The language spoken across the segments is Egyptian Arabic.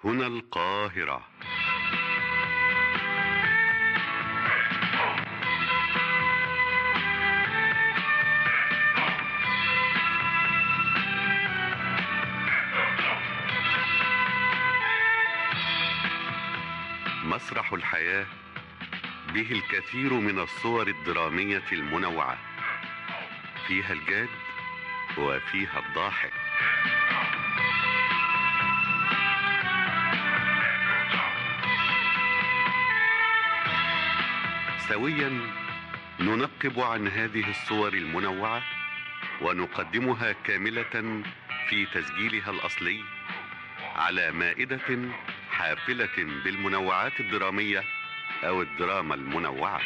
هنا القاهرة مسرح الحياة به الكثير من الصور الدرامية المنوعة فيها الجاد وفيها الضاحك سويا ننقب عن هذه الصور المنوعة ونقدمها كاملة في تسجيلها الأصلي على مائدة حافلة بالمنوعات الدرامية أو الدراما المنوعة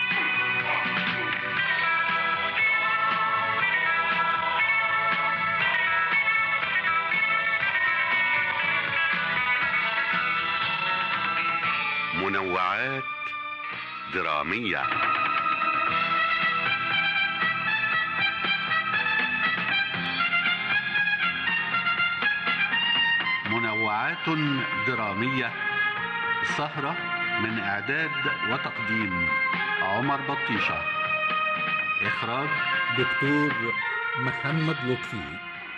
منوعات درامية منوعات درامية سهرة من إعداد وتقديم عمر بطيشة إخراج دكتور محمد لطفي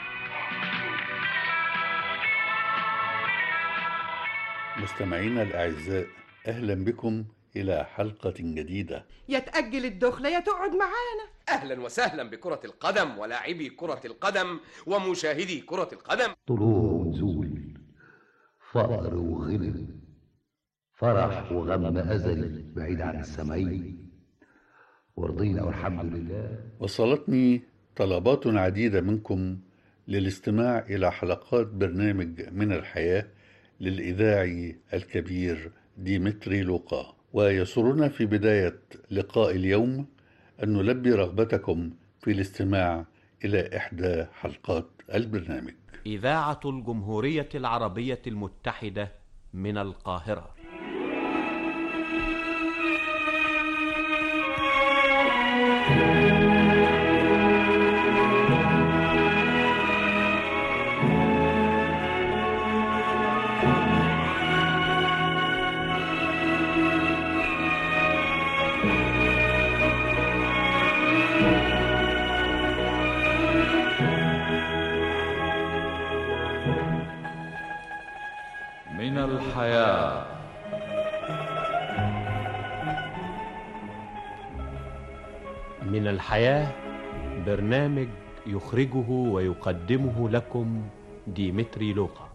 مستمعينا الأعزاء أهلا بكم إلى حلقة جديدة يا تأجل الدخلة يا تقعد معانا أهلا وسهلا بكرة القدم ولاعبي كرة القدم ومشاهدي كرة القدم طلوع ونزول فقر وغنى فرح وغم أزلي بعيد عن السامعين ورضينا والحمد لله وصلتني طلبات عديدة منكم للاستماع إلى حلقات برنامج من الحياة للإذاعي الكبير ديمتري لوقا ويسرنا في بداية لقاء اليوم أن نلبي رغبتكم في الاستماع إلى إحدى حلقات البرنامج إذاعة الجمهورية العربية المتحدة من القاهرة من الحياة من الحياة برنامج يخرجه ويقدمه لكم ديمتري لوقا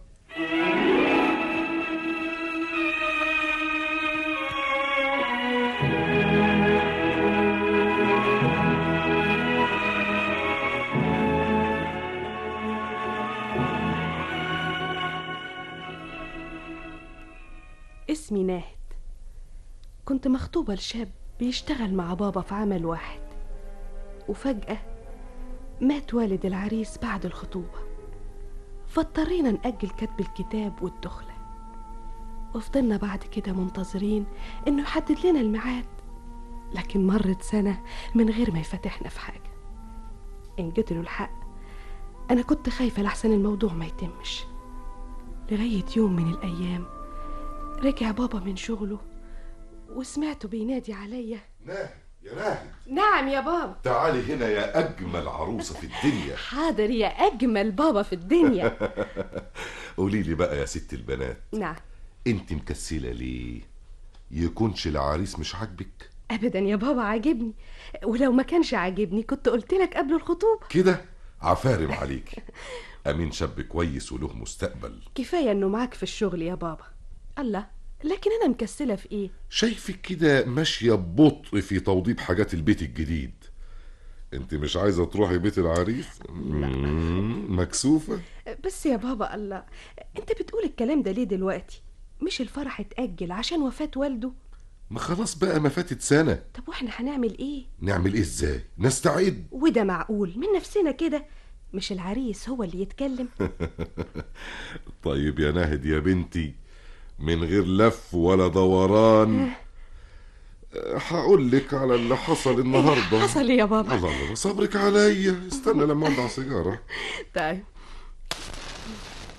اسمي ناهد كنت مخطوبة لشاب بيشتغل مع بابا في عمل واحد وفجأة مات والد العريس بعد الخطوبة فاضطرينا نأجل كتب الكتاب والدخلة وفضلنا بعد كده منتظرين انه يحدد لنا الميعاد لكن مرت سنة من غير ما يفتحنا في حاجة إن جيت له الحق أنا كنت خايفة لحسن الموضوع ما يتمش لغاية يوم من الأيام رجع بابا من شغله وسمعته بينادي عليا ناهد يا ناهد نعم يا بابا تعالي هنا يا أجمل عروسة في الدنيا حاضر يا أجمل بابا في الدنيا قولي لي بقى يا ست البنات نعم انت مكسلة ليه يكونش العريس مش عاجبك أبدا يا بابا عاجبني ولو ما كانش عاجبني كنت قلت لك قبل الخطوبة كده عفارم عليك أمين شاب كويس وله مستقبل كفاية إنه معاك في الشغل يا بابا الله لكن أنا مكسلة في إيه شايفك كده ماشية ببطء في توضيب حاجات البيت الجديد انت مش عايزة تروحي بيت العريس مم، مكسوفة بس يا بابا الله أنت بتقول الكلام ده ليه دلوقتي مش الفرح اتأجل عشان وفاة والده ما خلاص بقى ما فاتت سنة طب واحنا هنعمل ايه نعمل ايه ازاي نستعد وده معقول من نفسنا كده مش العريس هو اللي يتكلم طيب يا ناهد يا بنتي من غير لف ولا دوران هقول لك على اللي حصل النهارده حصل إيه يا بابا الله الله صبرك عليا استنى لما اولع سيجاره طيب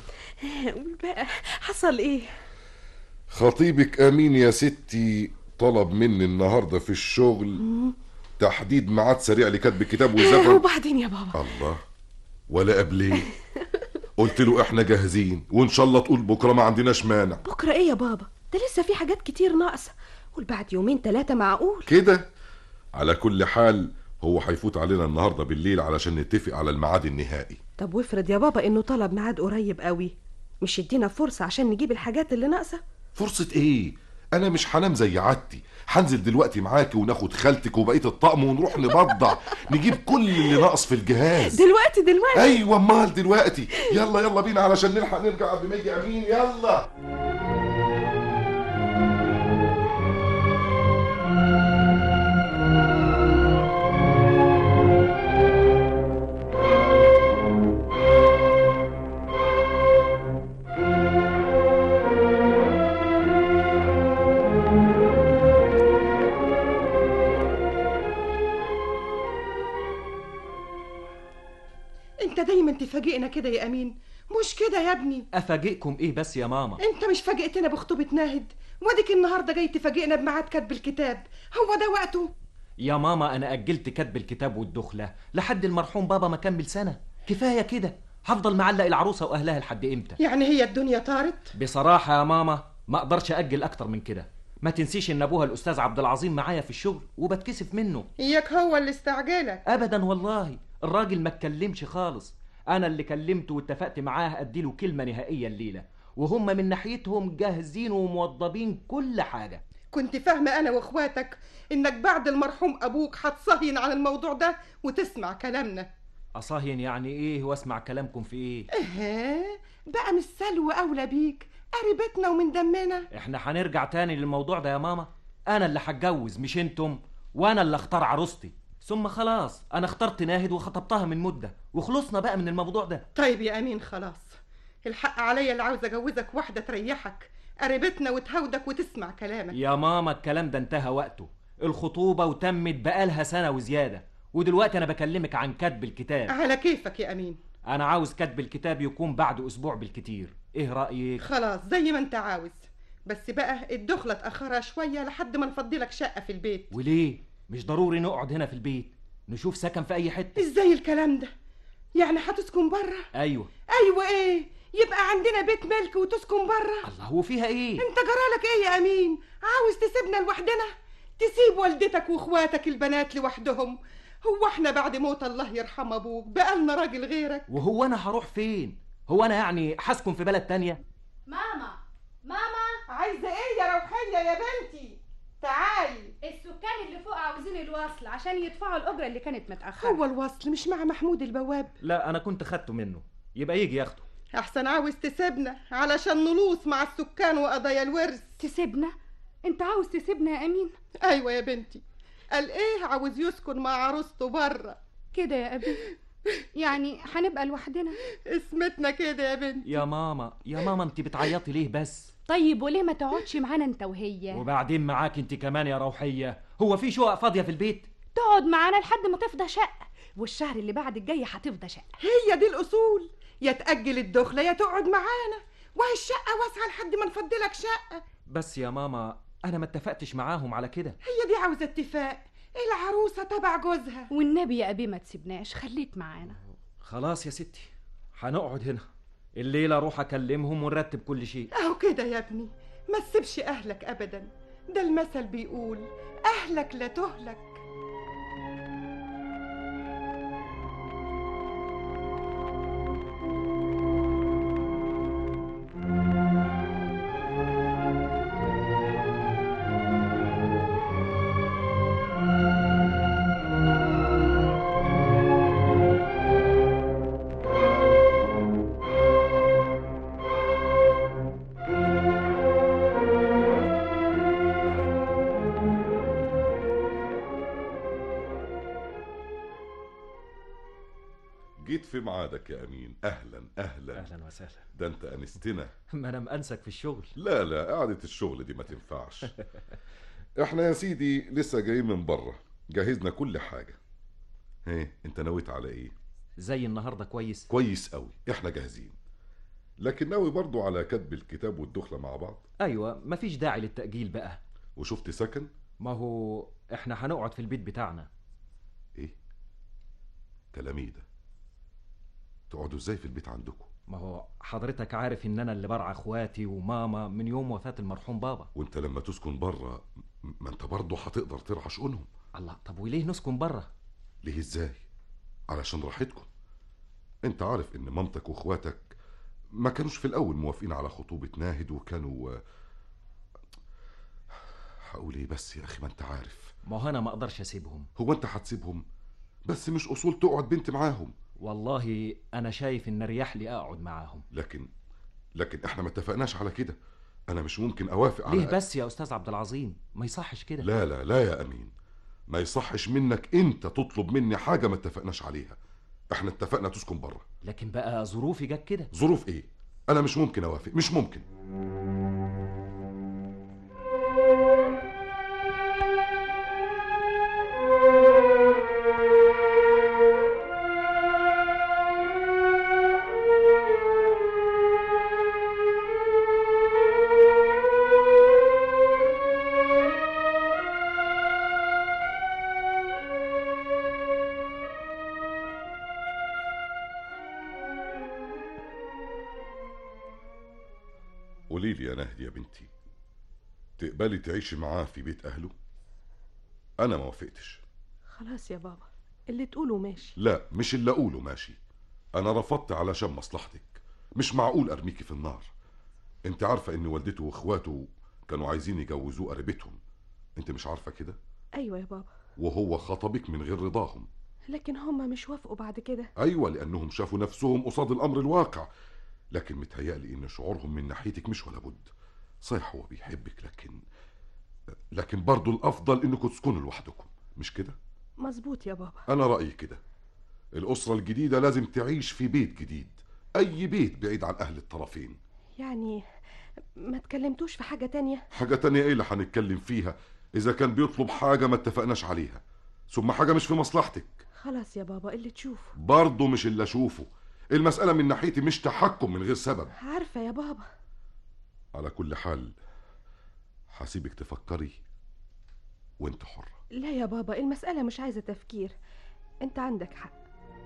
قول بقى حصل ايه خطيبك امين يا ستي طلب مني النهارده في الشغل تحديد ميعاد سريع لكتب الكتاب والزفن وبعدين يا بابا الله ولا قبليه قلت له احنا جاهزين وان شاء الله تقول بكره ما عندناش مانع بكره ايه يا بابا ده لسه في حاجات كتير ناقصه قول بعد يومين ثلاثه معقول كده على كل حال هو هيفوت علينا النهارده بالليل علشان نتفق على الميعاد النهائي طب وافرض يا بابا انه طلب ميعاد قريب قوي مش يدينا فرصه عشان نجيب الحاجات اللي ناقصه فرصة ايه؟ أنا مش هنام زي عادتي، هنزل دلوقتي معاكي وناخد خالتك وبقية الطقم ونروح نبضع، نجيب كل اللي ناقص في الجهاز. دلوقتي دلوقتي أيوة أمال دلوقتي، يلا يلا بينا علشان نلحق نرجع قبل ما يجي أمين، يلا. انت دايما تفاجئنا كده يا امين مش كده يا ابني افاجئكم ايه بس يا ماما انت مش فاجئتنا بخطوبة ناهد واديك النهارده جاي تفاجئنا بميعاد كتب الكتاب هو ده وقته يا ماما انا اجلت كتب الكتاب والدخله لحد المرحوم بابا ما كمل سنه كفايه كده هفضل معلق العروسه واهلها لحد امتى يعني هي الدنيا طارت بصراحه يا ماما ما اقدرش اجل اكتر من كده ما تنسيش ان ابوها الاستاذ عبد العظيم معايا في الشغل وبتكسف منه اياك هو اللي استعجلك ابدا والله الراجل ما اتكلمش خالص انا اللي كلمته واتفقت معاه اديله كلمه نهائيه الليله وهم من ناحيتهم جاهزين وموضبين كل حاجه كنت فاهمة أنا وإخواتك إنك بعد المرحوم أبوك هتصهين عن الموضوع ده وتسمع كلامنا اصهين يعني ايه واسمع كلامكم في ايه إيه بقى مش سلو أولى بيك قريبتنا ومن دمنا احنا هنرجع تاني للموضوع ده يا ماما انا اللي هتجوز مش انتم وانا اللي اختار عروستي ثم خلاص انا اخترت ناهد وخطبتها من مده وخلصنا بقى من الموضوع ده طيب يا أمين خلاص الحق عليا اللي عاوز أجوزك واحدة تريحك قريبتنا وتهودك وتسمع كلامك يا ماما الكلام ده انتهى وقته الخطوبة وتمت بقالها سنة وزيادة ودلوقتي أنا بكلمك عن كتب الكتاب على كيفك يا أمين أنا عاوز كتب الكتاب يكون بعد أسبوع بالكتير إيه رأيك؟ خلاص زي ما أنت عاوز بس بقى الدخلة تأخرها شوية لحد ما نفضلك شقة في البيت وليه؟ مش ضروري نقعد هنا في البيت نشوف سكن في أي حتة إزاي الكلام ده؟ يعني هتسكن بره؟ أيوه أيوة إيه؟ يبقى عندنا بيت ملك وتسكن بره؟ الله هو فيها إيه؟ أنت جرالك إيه يا أمين؟ عاوز تسيبنا لوحدنا؟ تسيب والدتك واخواتك البنات لوحدهم هو احنا بعد موت الله يرحم ابوك بقالنا راجل غيرك وهو أنا هروح فين؟ هو أنا يعني هسكن في بلد تانية؟ ماما ماما عايزه ايه يا روحيه يا بنتي تعالي السكان اللي فوق عاوزين الوصل عشان يدفعوا الاجره اللي كانت متاخره هو الوصل مش مع محمود البواب لا أنا كنت خدته منه يبقى يجي ياخده احسن عاوز تسيبنا علشان نلوص مع السكان وقضايا الورث تسيبنا انت عاوز تسيبنا يا امين ايوه يا بنتي قال ايه عاوز يسكن مع عروسته بره كده يا ابي يعني هنبقى لوحدنا اسمتنا كده يا بنتي يا ماما يا ماما أنت بتعيطي ليه بس؟ طيب وليه ما تقعدش معانا انت وهي وبعدين معاك أنت كمان يا روحية هو في شقق فاضية في البيت؟ تقعد معانا لحد ما تفضى شقه والشهر اللي بعد الجاي هتفضى شقه هي دي الاصول يا تاجل الدخله يا تقعد معانا وهي الشقه واسعه لحد ما نفضلك شقه بس يا ماما أنا ما اتفقتش معاهم على كده هي دي عاوزه اتفاق العروسه تبع جوزها والنبي يا ابي ما تسيبناش خليك معانا خلاص يا ستي هنقعد هنا الليلة أروح أكلمهم ونرتب كل شيء اهو كده يا ابني ما تسيبش اهلك ابدا ده المثل بيقول اهلك لا تهلك جيت في ميعادك يا امين اهلا اهلا أهلا وسهلا ده انت انستنا ما أنا مأنسك في الشغل لا لا قعدة الشغل دي ما تنفعش احنا يا سيدي لسه جايين من بره جهزنا كل حاجة ايه انت نويت على ايه زي النهاردة كويس كويس قوي احنا جاهزين لكن ناوي برضو على كتب الكتاب والدخلة مع بعض ايوه مفيش داعي للتأجيل بقى وشفت سكن ما هو احنا هنقعد في البيت بتاعنا ايه تلاميذ تقعدوا ازاي في البيت عندكم ما هو حضرتك عارف ان انا اللي برعى اخواتي وماما من يوم وفاة المرحوم بابا وانت لما تسكن بره ما انت برضه هتقدر ترعى شؤونهم الله طب وليه نسكن بره ليه ازاي علشان راحتكم انت عارف ان مامتك واخواتك ما كانوش في الاول موافقين على خطوبة ناهد وكانوا هقول ايه بس يا اخي ما انت عارف ما هو انا ما اقدرش اسيبهم هو انت هتسيبهم بس مش اصول تقعد بنت معاهم والله انا شايف ان اريح لي اقعد معاهم لكن لكن احنا ما اتفقناش على كده انا مش ممكن اوافق على ليه بس يا استاذ عبد العظيم ما يصحش كده لا لا لا يا امين ما يصحش منك انت تطلب مني حاجه ما اتفقناش عليها احنا اتفقنا تسكن بره لكن بقى ظروفي جت كده ظروف ايه انا مش ممكن اوافق مش ممكن قولي لي يا نهد يا بنتي تقبلي تعيشي معاه في بيت اهله انا ما وافقتش خلاص يا بابا اللي تقوله ماشي لا مش اللي اقوله ماشي انا رفضت علشان مصلحتك مش معقول ارميكي في النار انت عارفه ان والدته واخواته كانوا عايزين يجوزوه قريبتهم انت مش عارفه كده ايوه يا بابا وهو خطبك من غير رضاهم لكن هما مش وافقوا بعد كده ايوه لانهم شافوا نفسهم قصاد الامر الواقع لكن متهيألي ان شعورهم من ناحيتك مش ولا بد صحيح هو بيحبك لكن لكن برضه الافضل انكم تسكنوا لوحدكم مش كده مظبوط يا بابا انا رايي كده الاسره الجديده لازم تعيش في بيت جديد اي بيت بعيد عن اهل الطرفين يعني ما تكلمتوش في حاجة تانية حاجه تانية ايه اللي هنتكلم فيها اذا كان بيطلب حاجه ما اتفقناش عليها ثم حاجه مش في مصلحتك خلاص يا بابا اللي تشوفه برضه مش اللي اشوفه المساله من ناحيتي مش تحكم من غير سبب عارفة يا بابا على كل حال هسيبك تفكري وانت حرة لا يا بابا المسألة مش عايزة تفكير انت عندك حق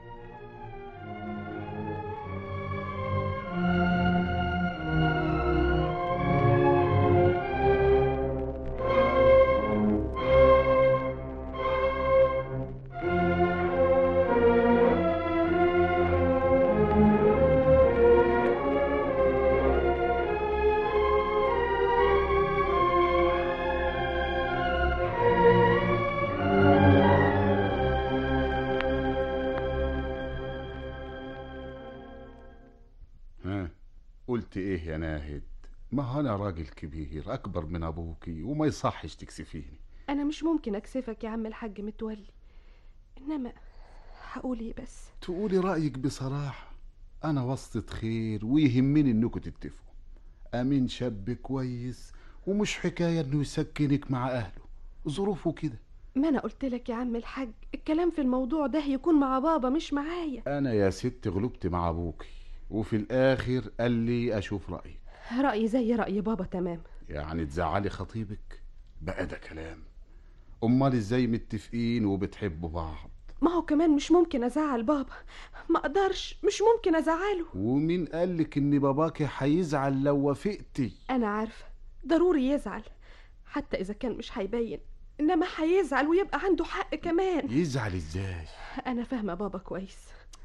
ها قلت ايه يا ناهد ما هو انا راجل كبير اكبر من ابوكي وما يصحش تكسفيني انا مش ممكن اكسفك يا عم الحاج متولي انما هقول ايه بس تقولي رايك بصراحه انا وسطة خير ويهمني انكم تتفقوا امين شاب كويس ومش حكايه انه يسكنك مع اهله ظروفه كده ما انا قلت لك يا عم الحاج الكلام في الموضوع ده يكون مع بابا مش معايا انا يا ست غلبت مع ابوكي وفي الاخر قال لي اشوف رايك رأيي زي رأي بابا تمام يعني تزعلي خطيبك بقى ده كلام امال ازاي متفقين وبتحبوا بعض ما هو كمان مش ممكن ازعل بابا ما اقدرش مش ممكن ازعله ومين قالك ان باباكي هيزعل لو وافقتي انا عارفه ضروري يزعل حتى اذا كان مش هيبين انما هيزعل ويبقى عنده حق كمان يزعل ازاي انا فاهمه بابا كويس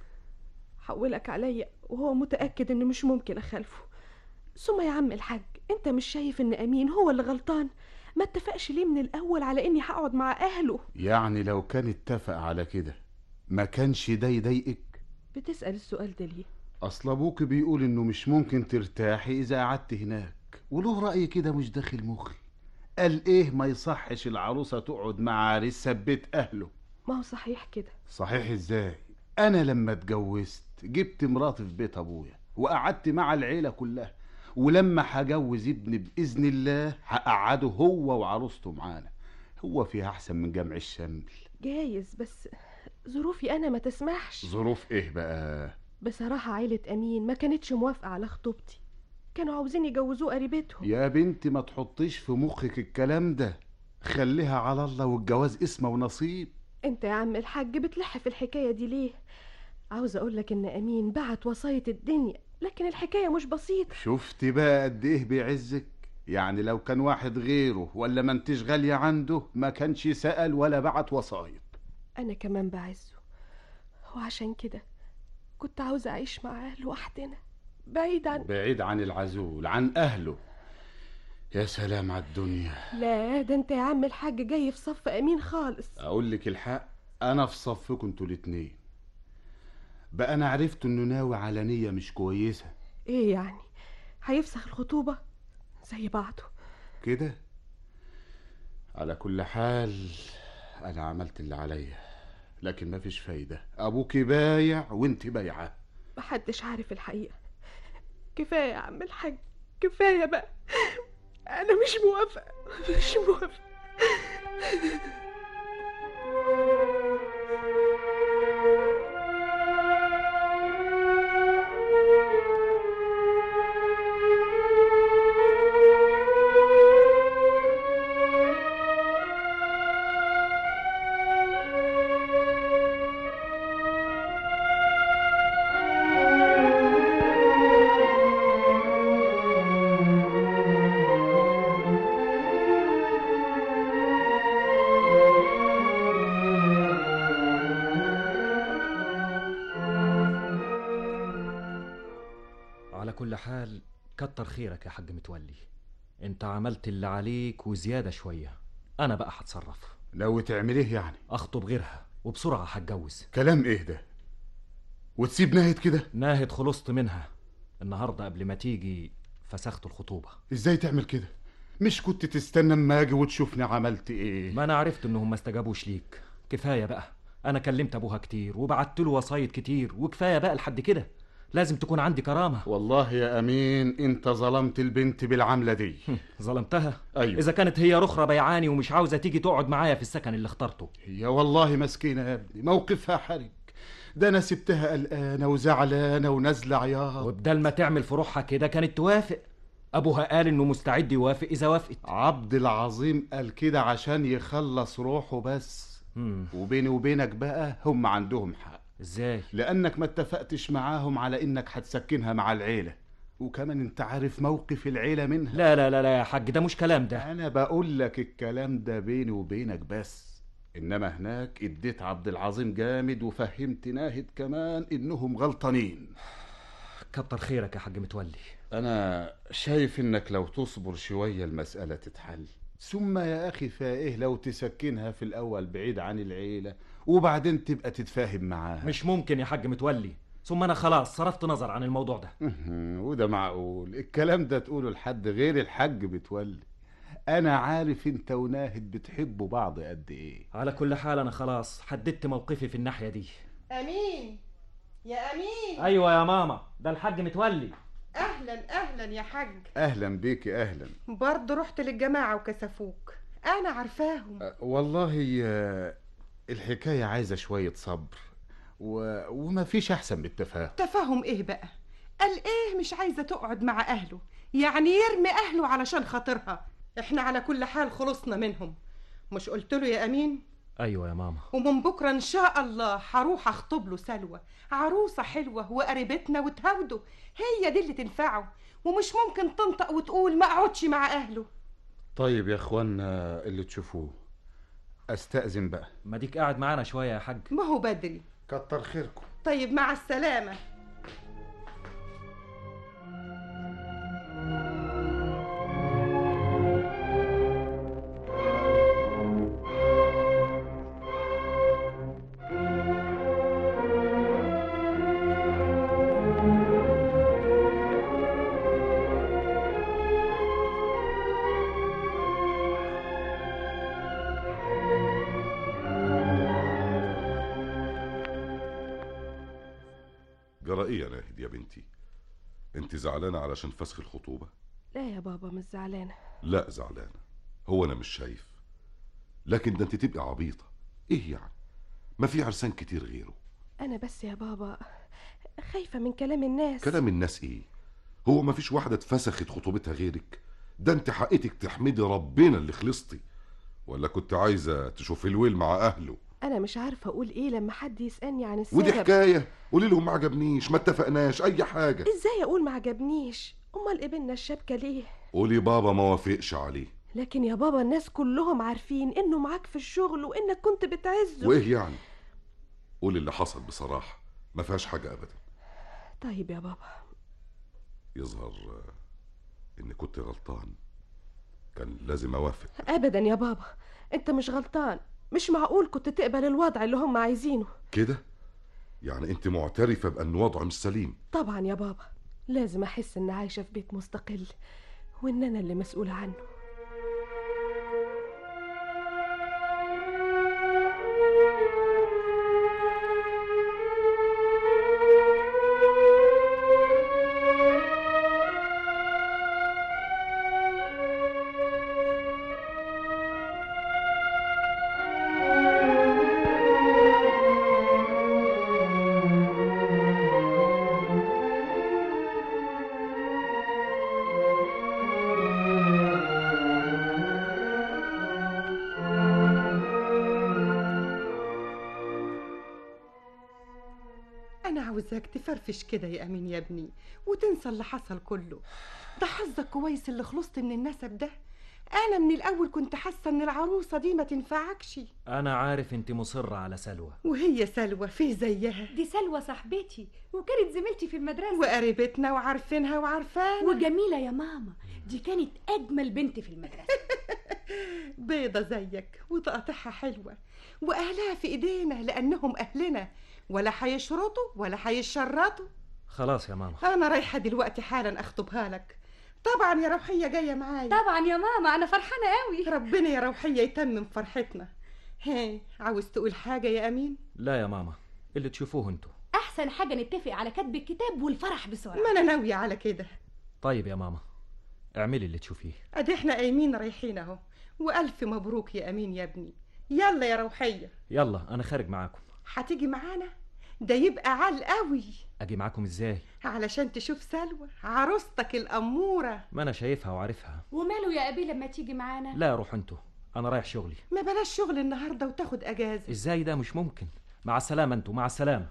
حولك عليا وهو متاكد انه مش ممكن اخالفه ثم يا عم الحاج انت مش شايف ان امين هو اللي غلطان ما اتفقش ليه من الاول على اني هقعد مع اهله يعني لو كان اتفق على كده ما كانش ده يضايقك بتسال السؤال ده ليه اصل ابوك بيقول انه مش ممكن ترتاحي اذا قعدت هناك وله راي كده مش داخل مخي قال ايه ما يصحش العروسه تقعد مع عريسها ببيت اهله ما هو صحيح كده صحيح ازاي انا لما اتجوزت جبت مراتي في بيت ابويا وقعدت مع العيله كلها ولما هجوز ابني باذن الله هقعده هو وعروسته معانا هو فيها احسن من جمع الشمل جايز بس ظروفي انا ما تسمحش ظروف ايه بقى بصراحة عيلة أمين ما كانتش موافقة على خطوبتي كانوا عاوزين يجوزوه قريبتهم يا بنتي ما تحطيش في مخك الكلام ده خليها على الله والجواز اسمه ونصيب انت يا عم الحاج بتلح في الحكاية دي ليه عاوز اقولك ان امين بعت وصاية الدنيا لكن الحكاية مش بسيطة شفت بقى قد ايه بيعزك يعني لو كان واحد غيره ولا ما انتش غالية عنده ما كانش سأل ولا بعت وصاية انا كمان بعزه وعشان كده كنت عاوزة اعيش معاه لوحدنا بعيد عن بعيد عن العزول عن أهله يا سلام على الدنيا لا ده انت يا عم الحاج جاي في صف امين خالص أقول لك الحق أنا في صفكم انتوا الاتنين بقى أنا عرفت إنه ناوي على نية مش كويسة ايه يعني هيفسخ الخطوبة زي بعضه كده على كل حال أنا عملت اللي عليا لكن مفيش فايدة أبوك بايع وانت بايعة محدش عارف الحقيقة كفاية يا عم الحاج كفاية بقى أنا مش موافقة مش موافقة على كل حال كتر خيرك يا حاج متولي انت عملت اللي عليك وزيادة شوية انا بقى هتصرف لو تعمليه يعني اخطب غيرها وبسرعة هتجوز كلام ايه ده وتسيب ناهد كده ناهد خلصت منها النهاردة قبل ما تيجي فسخت الخطوبة ازاي تعمل كده مش كنت تستنى اما اجي وتشوفني عملت ايه ما انا عرفت انهم ما استجابوش ليك كفاية بقى انا كلمت ابوها كتير وبعت له وصايد كتير وكفاية بقى لحد كده لازم تكون عندي كرامة والله يا امين انت ظلمت البنت بالعملة دي ظلمتها ايوه اذا كانت هي رخرة بيعاني ومش عاوزة تيجي تقعد معايا في السكن اللي اخترته هي والله مسكينة يا ابني موقفها حرج ده انا سبتها قلقانة وزعلانة ونازلة عياط وبدل ما تعمل في روحها كده كانت توافق ابوها قال انه مستعد يوافق اذا وافقت عبد العظيم قال كده عشان يخلص روحه بس مم. وبيني وبينك بقى هم عندهم حق ازاي لانك ما اتفقتش معاهم على انك هتسكنها مع العيلة وكمان انت عارف موقف العيلة منها لا لا لا لا يا حاج ده مش كلام ده انا بقول لك الكلام ده بيني وبينك بس انما هناك اديت عبد العظيم جامد وفهمت ناهد كمان انهم غلطانين كتر خيرك يا حاج متولي انا شايف انك لو تصبر شوية المسألة تتحل ثم يا اخي فايه لو تسكنها في الاول بعيد عن العيلة وبعدين تبقى تتفاهم معاها مش ممكن يا حاج متولي ثم انا خلاص صرفت نظر عن الموضوع ده وده معقول الكلام ده تقوله لحد غير الحاج بتولي انا عارف انت وناهد بتحبوا بعض قد ايه على كل حال انا خلاص حددت موقفي في الناحية دي امين يا امين ايوه يا ماما ده الحاج متولي اهلا اهلا يا حاج اهلا بيكي اهلا برضه رحت للجماعه وكسفوك انا عارفاهم والله آه، الحكاية عايزة شوية صبر و... وما فيش أحسن من التفاهم تفاهم ايه بقى قال ايه مش عايزه تقعد مع اهله يعني يرمي اهله علشان خاطرها احنا على كل حال خلصنا منهم مش قلت له يا امين ايوه يا ماما ومن بكره ان شاء الله هروح اخطب له سلوى عروسه حلوه وقريبتنا وتهاوده هي دي اللي تنفعه ومش ممكن تنطق وتقول ما اقعدش مع اهله طيب يا اخوانا اللي تشوفوه استأذن بقى ما ديك قاعد معانا شوية يا حاج ما هو بدري كتر خيركم طيب مع السلامه جرى ايه يا ناهد يا بنتي انت زعلانة علشان فسخ الخطوبة لا يا بابا مش زعلانة لا زعلانة هو انا مش شايف لكن ده انت تبقي عبيطة ايه يعني ما في عرسان كتير غيره أنا بس يا بابا خايفة من كلام الناس كلام الناس ايه هو ما فيش واحدة اتفسخت خطوبتها غيرك ده انت حقيتك تحمدي ربنا اللي خلصتي ولا كنت عايزة تشوفي الويل مع اهله أنا مش عارفة أقول إيه لما حد يسألني عن السبب ودي حكاية قولي لهم ما عجبنيش ما اتفقناش اي حاجة إزاي أقول ما عجبنيش أمال قبلنا الشبكة ليه قولي بابا ما وافقش عليه لكن يا بابا الناس كلهم عارفين إنه معاك في الشغل وإنك كنت بتعزه وايه يعني قولي اللي حصل بصراحة ما فيهاش حاجة ابدا طيب يا بابا يظهر آه، اني كنت غلطان كان لازم اوافق أبدا يا بابا أنت مش غلطان مش معقول كنت تقبل الوضع اللي هم عايزينه كده يعني انت معترفة بان وضعه مش سليم طبعا يا بابا لازم أحس إن عايشة في بيت مستقل وإن أنا اللي مسؤولة عنه أنا عاوزاك تفرفش كده يا أمين يا ابني وتنسى اللي حصل كله ده حظك كويس اللي خلصت من النسب ده أنا من الأول كنت حاسة إن العروسة دي ما تنفعكش انا عارف انت مصرة على سلوى وهي سلوى فيه زيها دي سلوى صاحبتي وكانت زميلتي في المدرسة وقريبتنا وعارفينها وعارفانا وجميلة يا ماما دي كانت أجمل بنت في المدرسة بيضة زيك وتقطيعها حلوة وأهلها في إيدينا لأنهم أهلنا ولا هيشرطوا ولا هيشرطوا خلاص يا ماما أنا رايحة دلوقتي حالا أخطبها لك طبعا يا روحية جاية معايا طبعا يا ماما أنا فرحانة قوي ربنا يا روحية يتمم فرحتنا هي عاوز تقول حاجة يا أمين لا يا ماما اللي تشوفوه انتوا أحسن حاجة نتفق على كتب الكتاب والفرح بسرعة ما أنا ناوية على كده طيب يا ماما اعملي اللي تشوفيه أدي إحنا قايمين رايحين أهو وألف مبروك يا أمين يا ابني يلا يا روحية يلا انا خارج معاكم هتيجي معانا ده يبقى عال قوي اجي معاكم ازاي علشان تشوف سلوى عروستك الأمورة ما انا شايفها وعارفها وماله يا أبي لما تيجي معانا لا روحوا انتوا انا رايح شغلي ما بلاش شغل النهاردة وتاخد أجازة ازاي ده مش ممكن مع السلامة انتوا مع السلامة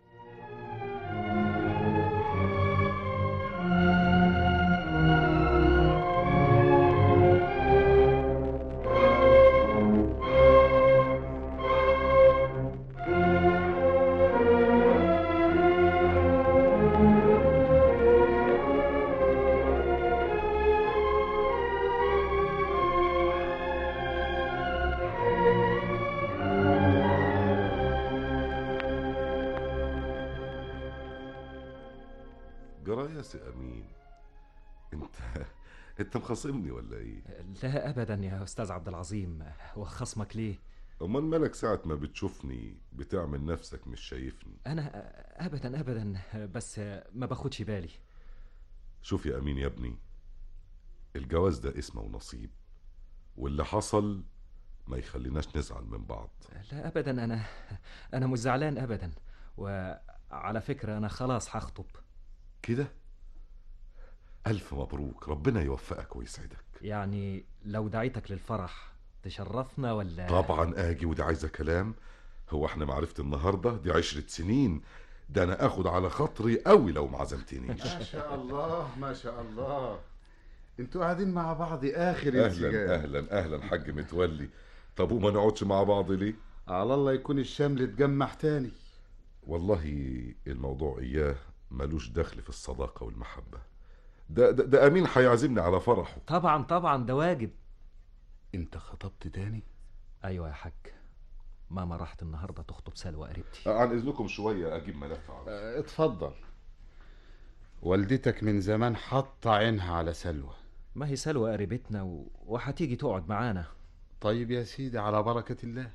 جرايس يا امين انت انت مخاصمني ولا ايه لا ابدا يا استاذ عبد العظيم وخصمك ليه امال مالك ساعة ما بتشوفني بتعمل نفسك مش شايفني انا ابدا ابدا بس ما باخدش بالي شوف يا امين يا ابني الجواز ده اسمه ونصيب واللي حصل ما يخليناش نزعل من بعض لا ابدا انا انا مش زعلان ابدا وعلى فكرة انا خلاص هخطب كده ألف مبروك ربنا يوفقك ويسعدك يعني لو دعيتك للفرح تشرفنا ولا طبعا اجي ودي عايزه كلام هو احنا معرفة النهارده دي عشرة سنين ده انا اخد على خاطري قوي لو ما عزمتنيش ما شاء الله ما شاء الله انتوا قاعدين مع بعض اخر اهلا انسجام اهلا اهلا حاج متولي طب وما نقعدش مع بعض ليه على الله يكون الشمل اتجمع تاني والله الموضوع اياه ملوش دخل في الصداقه والمحبه ده ده, ده امين هيعزمني على فرحه طبعا طبعا ده واجب انت خطبت تاني ايوه يا حاج ماما راحت النهارده تخطب سلوى قريبتي عن اذنكم شويه اجيب ملف عاوز اه، اتفضل والدتك من زمان حاطه عينها على سلوى ما هي سلوى قريبتنا و... وهتيجي تقعد معانا طيب يا سيدي على بركه الله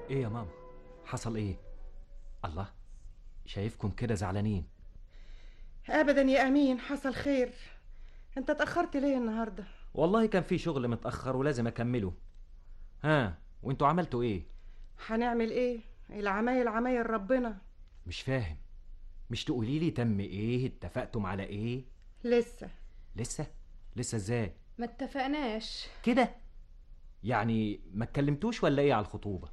ايه يا ماما حصل ايه الله شايفكم كده زعلانين ابدا يا امين حصل خير انت اتاخرت ليه النهارده والله كان في شغل متاخر ولازم اكمله ها وانتوا عملتوا ايه هنعمل ايه العمايل عمايل ربنا مش فاهم مش تقولي لي تم ايه اتفقتم على ايه لسه لسه لسه ازاي ما اتفقناش كده يعني ما اتكلمتوش ولا ايه على الخطوبه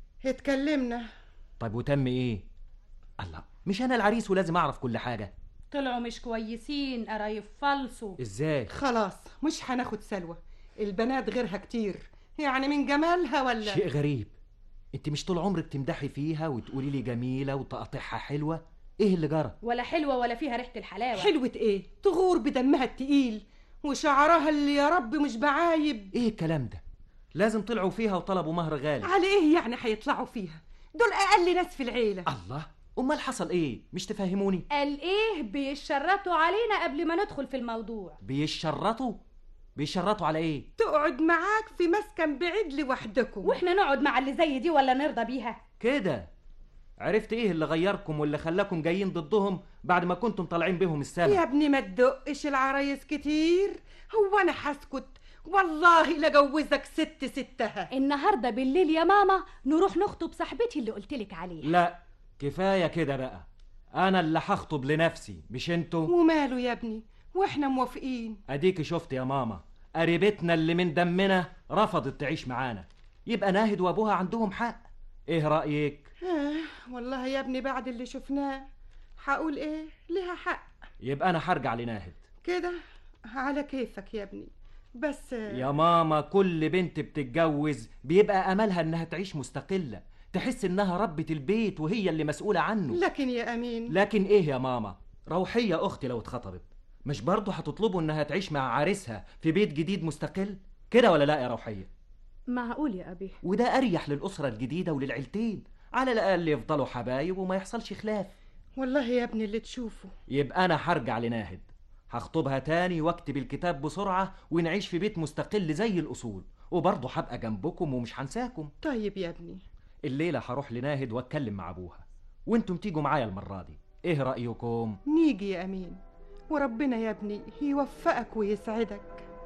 اتكلمنا طيب وتم ايه الله مش انا العريس ولازم اعرف كل حاجه طلعوا مش كويسين قرايب فالصوا ازاي خلاص مش هناخد سلوى البنات غيرها كتير يعني من جمالها ولا شيء غريب انت مش طول عمرك تمدحي فيها وتقولي لي جميله وتقاطعها حلوه ايه اللي جرى ولا حلوه ولا فيها ريحه الحلاوه حلوة ايه تغور بدمها التقيل وشعرها اللي يا رب مش بعايب ايه الكلام ده لازم طلعوا فيها وطلبوا مهر غالي على ايه يعني هيطلعوا فيها دول اقل ناس في العيله الله امال حصل ايه مش تفهموني قال ايه بيشرطوا علينا قبل ما ندخل في الموضوع بيشرطوا بيشرطوا على ايه تقعد معاك في مسكن بعيد لوحدكم واحنا نقعد مع اللي زي دي ولا نرضى بيها كده عرفت ايه اللي غيركم واللي خلاكم جايين ضدهم بعد ما كنتم طالعين بيهم السما يا ابني ما تدقش العرايس كتير هو انا هسكت والله لجوزك ست ستها النهارده بالليل يا ماما نروح نخطب صاحبتي اللي قلتلك عليها لا كفايه كده بقى انا اللي هخطب لنفسي مش انتوا وماله يا ابني واحنا موافقين اديكي شفت يا ماما قريبتنا اللي من دمنا رفضت تعيش معانا يبقى ناهد وابوها عندهم حق ايه رايك آه والله يا ابني بعد اللي شفناه هقول ايه ليها حق يبقى انا هرجع لناهد كده على كيفك يا ابني بس يا ماما كل بنت بتتجوز بيبقى املها انها تعيش مستقله تحس انها ربة البيت وهي اللي مسؤولة عنه لكن يا امين لكن ايه يا ماما روحية اختي لو اتخطبت مش برضه هتطلبوا انها تعيش مع عريسها في بيت جديد مستقل كده ولا لا يا روحية معقول يا أبي وده اريح للاسرة الجديدة وللعيلتين على الاقل يفضلوا حبايب وما يحصلش خلاف والله يا ابني اللي تشوفه يبقى انا هرجع لناهد هخطبها تاني واكتب الكتاب بسرعة ونعيش في بيت مستقل زي الأصول وبرضه هبقى جنبكم ومش هنساكم طيب يا ابني الليلة هروح لناهد واتكلم مع أبوها وانتم تيجوا معايا المرة دي ايه رأيكم؟ نيجي يا امين وربنا يا ابني يوفقك ويسعدك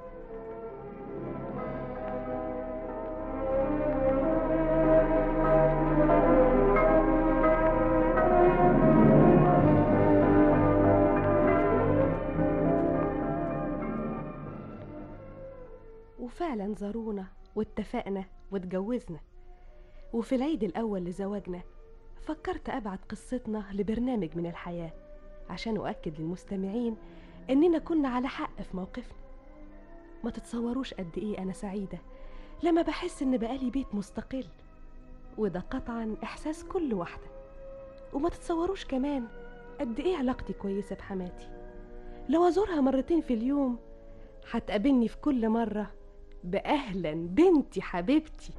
وفعلا زارونا واتفقنا واتجوزنا وفي العيد الأول لزواجنا فكرت أبعت قصتنا لبرنامج من الحياة عشان أؤكد للمستمعين إننا كنا على حق في موقفنا ما تتصوروش قد إيه أنا سعيدة لما بحس إن بقالي بيت مستقل وده قطعا إحساس كل واحدة وما تتصوروش كمان قد إيه علاقتي كويسة بحماتي لو أزورها مرتين في اليوم هتقابلني في كل مرة بأهلا بنتي حبيبتي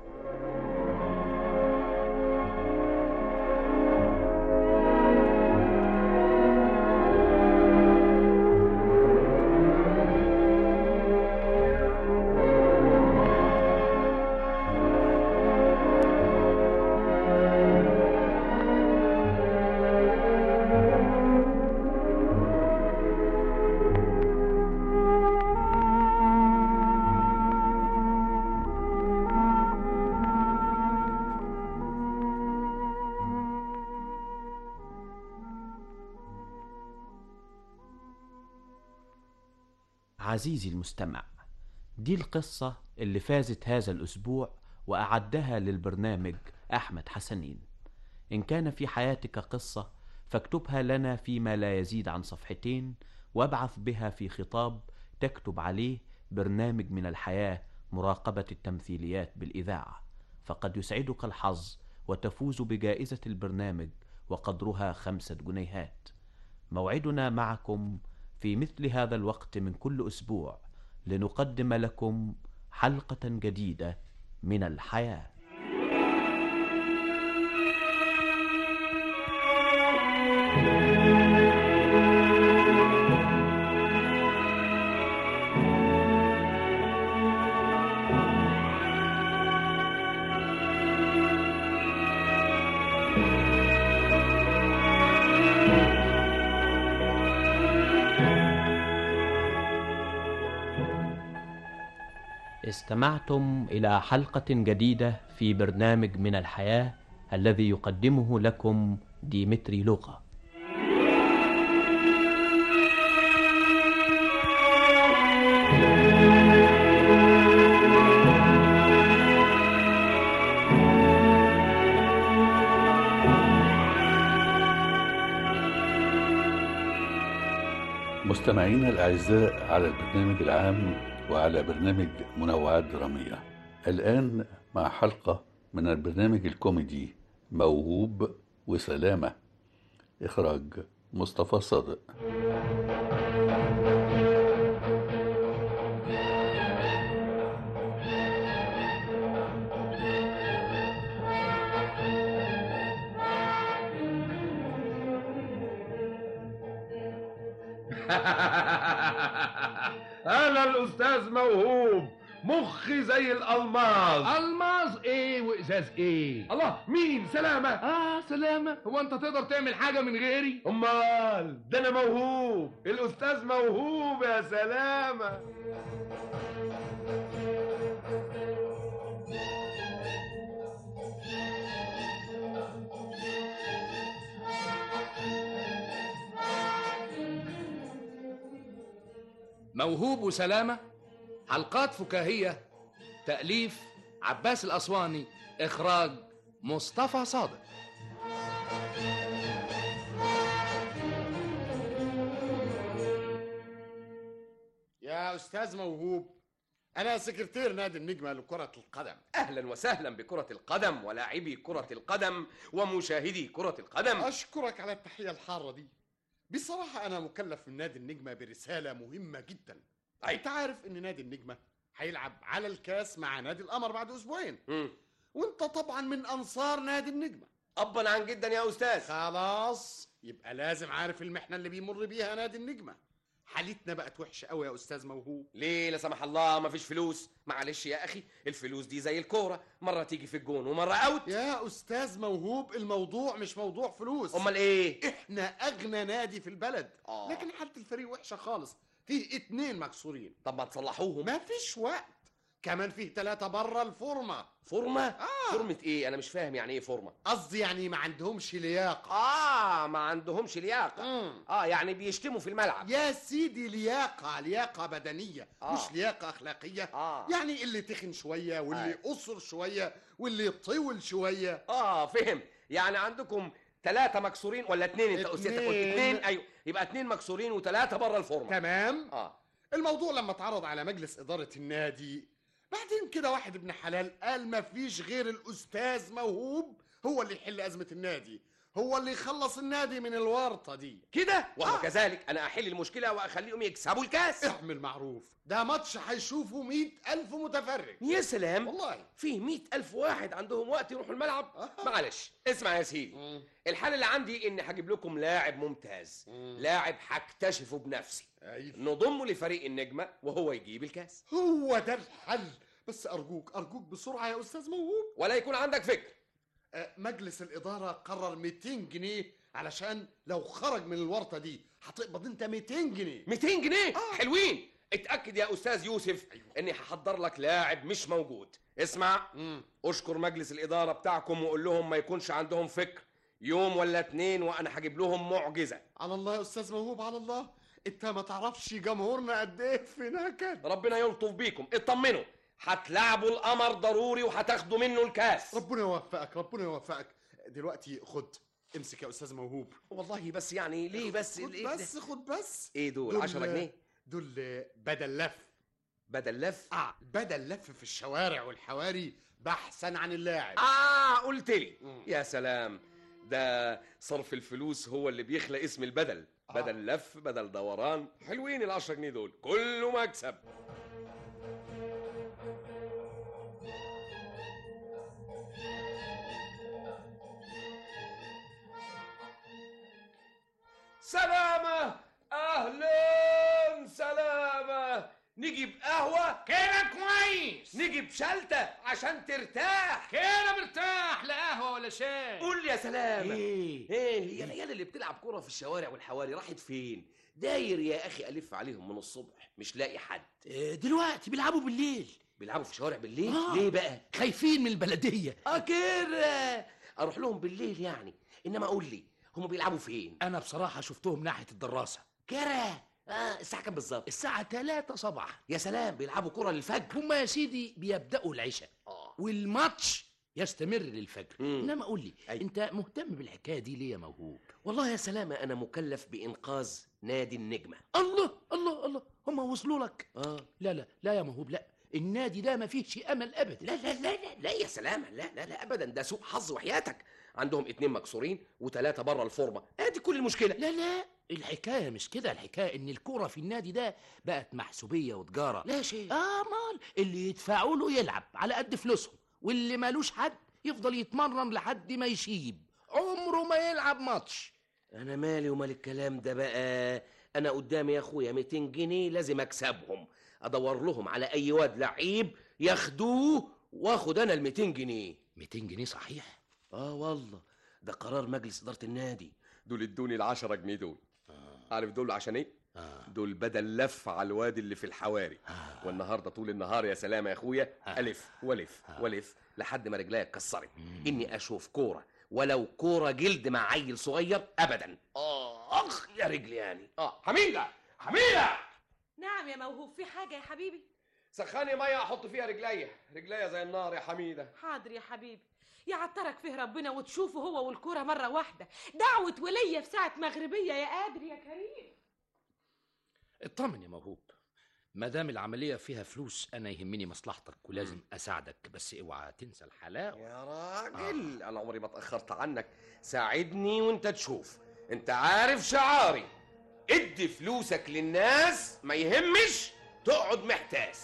عزيزي المستمع دي القصة اللي فازت هذا الأسبوع وأعدها للبرنامج أحمد حسنين إن كان في حياتك قصة فاكتبها لنا فيما لا يزيد عن صفحتين وابعث بها في خطاب تكتب عليه برنامج من الحياة مراقبة التمثيليات بالإذاعة فقد يسعدك الحظ وتفوز بجائزة البرنامج وقدرها خمسة جنيهات موعدنا معكم في مثل هذا الوقت من كل اسبوع لنقدم لكم حلقه جديده من الحياه استمعتم إلى حلقة جديدة في برنامج من الحياة الذي يقدمه لكم ديمتري لوقا مستمعينا الأعزاء على البرنامج العام وعلى برنامج منوعات درامية الآن مع حلقة من البرنامج الكوميدي موهوب وسلامة إخراج مصطفى صادق انا الاستاذ موهوب مخي زي الالماظ الماظ ايه وازاز ايه الله مين سلامة اه سلامة هو انت تقدر تعمل حاجة من غيري امال ده انا موهوب الاستاذ موهوب يا سلامة موهوب وسلامة حلقات فكاهية تأليف عباس الأسواني إخراج مصطفى صادق يا استاذ موهوب انا سكرتير نادي النجمه لكره القدم اهلا وسهلا بكرة القدم ولاعبي كرة القدم ومشاهدي كرة القدم اشكرك على التحيه الحاره دي بصراحه انا مكلف من نادي النجمه برساله مهمه جدا انت عارف ان نادي النجمه هيلعب على الكاس مع نادي القمر بعد اسبوعين مم. وانت طبعا من انصار نادي النجمه ابا عن جدا يا استاذ خلاص يبقى لازم عارف المحنه اللي بيمر بيها نادي النجمه حالتنا بقت وحشه قوي يا استاذ موهوب ليه لا سمح الله ما فيش فلوس معلش يا اخي الفلوس دي زي الكوره مره تيجي في الجون ومره اوت يا استاذ موهوب الموضوع مش موضوع فلوس امال ايه احنا اغنى نادي في البلد آه. لكن حاله الفريق وحشه خالص فيه اتنين مكسورين طب ما تصلحوهم ما فيش وقت كمان فيه ثلاثة بره الفورمة فورمه آه. فورمه ايه انا مش فاهم يعني ايه فورمه قصدي يعني ما عندهمش لياقة اه ما عندهمش لياقه مم. اه يعني بيشتموا في الملعب يا سيدي لياقة لياقة بدنية آه. مش لياقة أخلاقية آه. يعني اللي تخن شوية واللي آه. قصر شوية واللي طول شوية اه فهم يعني عندكم ثلاثة مكسورين ولا اتنين انت قلت اتنين. قلت اتنين ايوه يبقى اتنين مكسورين وثلاثة بره الفورمه تمام اه الموضوع لما اتعرض على مجلس إدارة النادي بعدين كده واحد ابن حلال قال ما فيش غير الأستاذ موهوب هو اللي يحل أزمة النادي هو اللي يخلص النادي من الورطة دي كده وهو آه. كذلك انا احل المشكله واخليهم يكسبوا الكاس اعمل معروف ده ماتش هيشوفه مئة ألف متفرج يا سلام والله فيه مئة ألف واحد عندهم وقت يروحوا الملعب معلش اسمع يا سيدي الحل اللي عندي اني هجيب لكم لاعب ممتاز لاعب هكتشفه بنفسي أيوة. نضمه لفريق النجمه وهو يجيب الكاس هو ده الحل بس أرجوك أرجوك بسرعة يا أستاذ موهوب ولا يكون عندك فكر آه، مجلس الإدارة قرر 200 جنيه علشان لو خرج من الورطة دي هتقبض أنت 200 جنيه 200 جنيه آه. حلوين اتاكد يا استاذ يوسف أيوة. اني هحضر لك لاعب مش موجود اسمع مم. اشكر مجلس الاداره بتاعكم وقول لهم ما يكونش عندهم فكر يوم ولا اتنين وانا هجيب لهم معجزه على الله يا أستاذ موهوب على الله أنت ما تعرفش جمهورنا قد إيه في نكد ربنا يلطف بيكم اطمنوا هتلعبوا القمر ضروري وهتاخدوا منه الكاس ربنا يوفقك ربنا يوفقك دلوقتي خد امسك يا أستاذ موهوب والله بس يعني ليه بس خد ليه بس خد بس ايه دول 10 جنيه دول بدل لف بدل لف اه بدل لف في الشوارع والحواري بحثا عن اللاعب اه قلت لي يا سلام ده صرف الفلوس هو اللي بيخلق اسم البدل بدل لف بدل دوران حلوين ال 10 جنيه دول كله مكسب سلامة أهلا سلامة نجيب قهوة كده كويس نجيب شلتة عشان ترتاح كده مرتاح لا قهوة ولا شاي قول يا سلامة ايه ايه هي العيال اللي بتلعب كرة في الشوارع والحواري راحت فين داير يا اخي الف عليهم من الصبح مش لاقي حد آه، دلوقتي بيلعبوا بالليل بيلعبوا في الشوارع بالليل آه. ليه بقى خايفين من البلديه اه كده اروح لهم بالليل يعني انما قول لي هم بيلعبوا فين انا بصراحه شفتهم ناحيه الدراسه كره اه الساعه كام بالظبط الساعه 3 صباحا يا سلام بيلعبوا كره للفجر هما يا سيدي بيبداوا العشاء والماتش يستمر للفجر انما قول لي انت مهتم بالحكايه دي ليه يا موهوب والله يا سلامة أنا مكلف بإنقاذ نادي النجمة الله الله الله هما وصلوا لك آه لا لا لا يا موهوب لا النادي ده ما فيهش امل ابدا لا لا لا لا, لا يا سلامة لا لا لا أبدا ده سوء حظ وحياتك عندهم اتنين مكسورين وتلاتة بره الفورمة ادي كل المشكلة لا لا الحكايه مش كده الحكايه ان الكوره في النادي ده بقت محسوبيه وتجاره لا شيء اه مال اللي يدفعوا له يلعب على قد فلوسهم واللي مالوش حد يفضل يتمرن لحد ما يشيب عمره ما يلعب ماتش أنا مالي ومال الكلام ده بقى أنا قدامي يا أخويا 200 جنيه لازم أكسبهم أدور لهم على أي واد لعيب ياخدوه وآخد أنا ال 200 جنيه 200 جنيه صحيح آه والله ده قرار مجلس إدارة النادي دول ادوني ال 10 جنيه دول عارف دول عشان ايه؟ دول بدل لف على الواد اللي في الحواري والنهارده طول النهار يا سلام يا اخويا الف والف والف لحد ما رجليا اتكسرت اني اشوف كوره ولو كوره جلد مع عيل صغير ابدا اخ يا رجلي يعني اه حميده حميده نعم يا موهوب في حاجة يا حبيبي سخاني ميه احط فيها رجليا رجليا زي النار يا حميده حاضر يا حبيبي يعترك فيه ربنا وتشوفه هو والكرة مرة واحدة دعوة ولية في ساعة مغربية يا قادر يا كريم اطمن يا موهوب ما دام العمليه فيها فلوس انا يهمني مصلحتك ولازم اساعدك بس اوعى تنسى الحلاوه يا راجل انا عمري ما اتاخرت عنك ساعدني وانت تشوف انت عارف شعاري ادي فلوسك للناس ما يهمش تقعد محتاس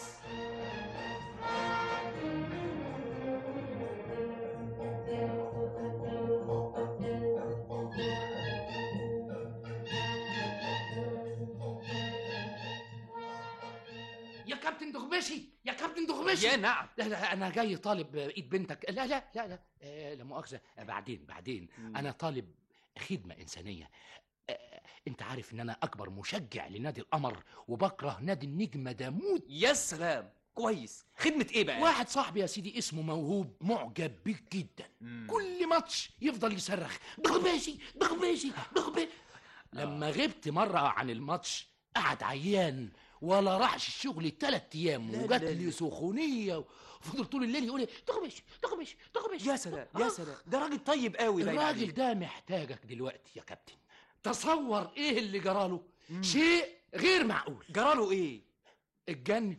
يا كابتن دغبشي يا كابتن دغبشي يا نعم. لا لا انا جاي طالب ايد بنتك لا لا لا لا آه، لا مؤاخذه آه، بعدين بعدين انا طالب خدمه انسانيه آه، انت عارف ان انا اكبر مشجع لنادي القمر وبكره نادي النجمه ده موت يا سلام كويس خدمه ايه بقى واحد صاحبي يا سيدي اسمه موهوب معجب بيك جدا كل ماتش يفضل يصرخ دغباشي دغباشي دغباشي لما غبت مرة عن الماتش قعد عيان ولا راحش الشغل تلات ايام لا وجات لا لي لا. سخونيه وفضل طول الليل يقول لي دغبش دغبش دغبش يا سلام يا سلام ده راجل طيب قوي باين الراجل عليه. ده محتاجك دلوقتي يا كابتن تصور ايه اللي جراله شيء غير معقول جراله ايه اتجنن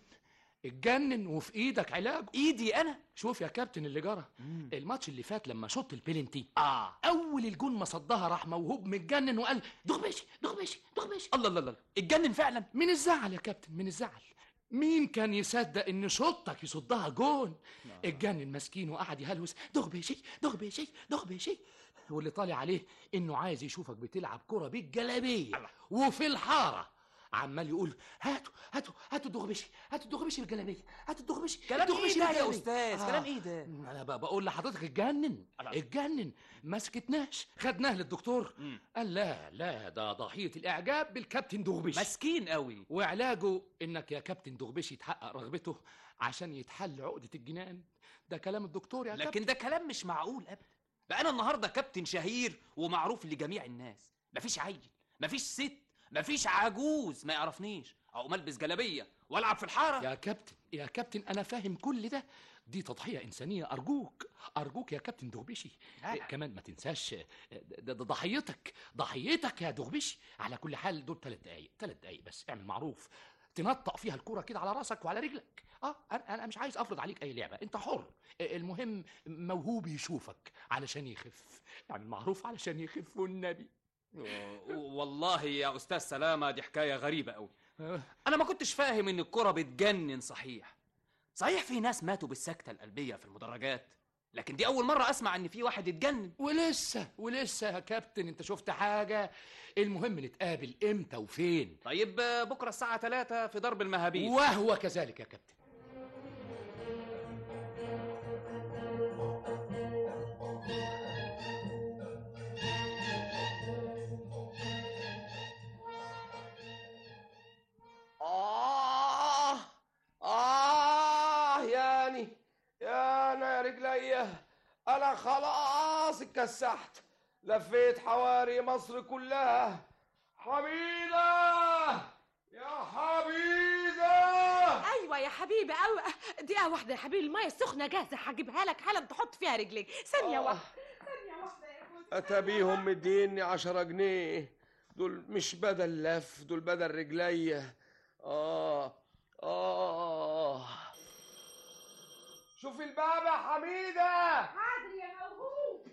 اتجنن وفي ايدك علاجه ايدي انا شوف يا كابتن اللي جرى الماتش اللي فات لما شط البلنتي اه اول الجون ما صدها راح موهوب متجنن وقال دغبشي دغبشي دغبشي الله الله الله اتجنن فعلا من الزعل يا كابتن من الزعل مين كان يصدق ان شطك يصدها جون اتجنن مسكين وقعد يهلوس دغبشي دغبشي دغبشي واللي طالع عليه انه عايز يشوفك بتلعب كرة بالجلابيه وفي الحاره عمال يقول هاتوا هاتوا هاتوا الدغبشي هاتوا الدغبشي بالجلابيه هاتوا الدغبشي كلام الدغبشي ايه ده يا بالجلابية. استاذ كلام ايه ده انا ب- بقول لحضرتك اتجنن اتجنن ما سكتناش خدناه للدكتور قال لا لا ده ضحيه الاعجاب بالكابتن دغبشي مسكين قوي وعلاجه انك يا كابتن دغبشي تحقق رغبته عشان يتحل عقده الجنان ده كلام الدكتور يا لكن ده كلام مش معقول ابدا بقى انا النهارده كابتن شهير ومعروف لجميع الناس مفيش عيل مفيش ست مفيش عجوز ما يعرفنيش او ملبس جلابيه والعب في الحاره يا كابتن يا كابتن انا فاهم كل ده دي تضحيه انسانيه ارجوك ارجوك يا كابتن دغبشي إيه، كمان ما تنساش آه، ده, ده ضحيتك ضحيتك يا دغبشي على كل حال دول ثلاث دقايق ثلاث دقايق بس اعمل معروف تنطق فيها الكرة كده على راسك وعلى رجلك اه انا انا مش عايز افرض عليك اي لعبه انت حر آه، المهم موهوب يشوفك علشان يخف اعمل معروف علشان يخف والنبي والله يا استاذ سلامه دي حكايه غريبه قوي انا ما كنتش فاهم ان الكره بتجنن صحيح صحيح في ناس ماتوا بالسكته القلبيه في المدرجات لكن دي اول مره اسمع ان في واحد اتجنن ولسه ولسه يا كابتن انت شفت حاجه المهم نتقابل امتى وفين طيب آه، بكره الساعه 3 في ضرب المهابيل وهو كذلك يا كابتن آه آه رجليا انا خلاص اتكسحت لفيت حواري مصر كلها حميدة يا حميدة ايوه يا حبيبي أيوة. دقيقه واحده يا حبيبي الميه السخنه جاهزه هجيبها لك حالا تحط فيها رجليك ثانيه واحده ثانيه واحده يا جوزي. أتى بيهم مديني عشرة جنيه دول مش بدل لف دول بدل رجليا آه آه شوفي الباب يا حميدة حاضر يا موهوب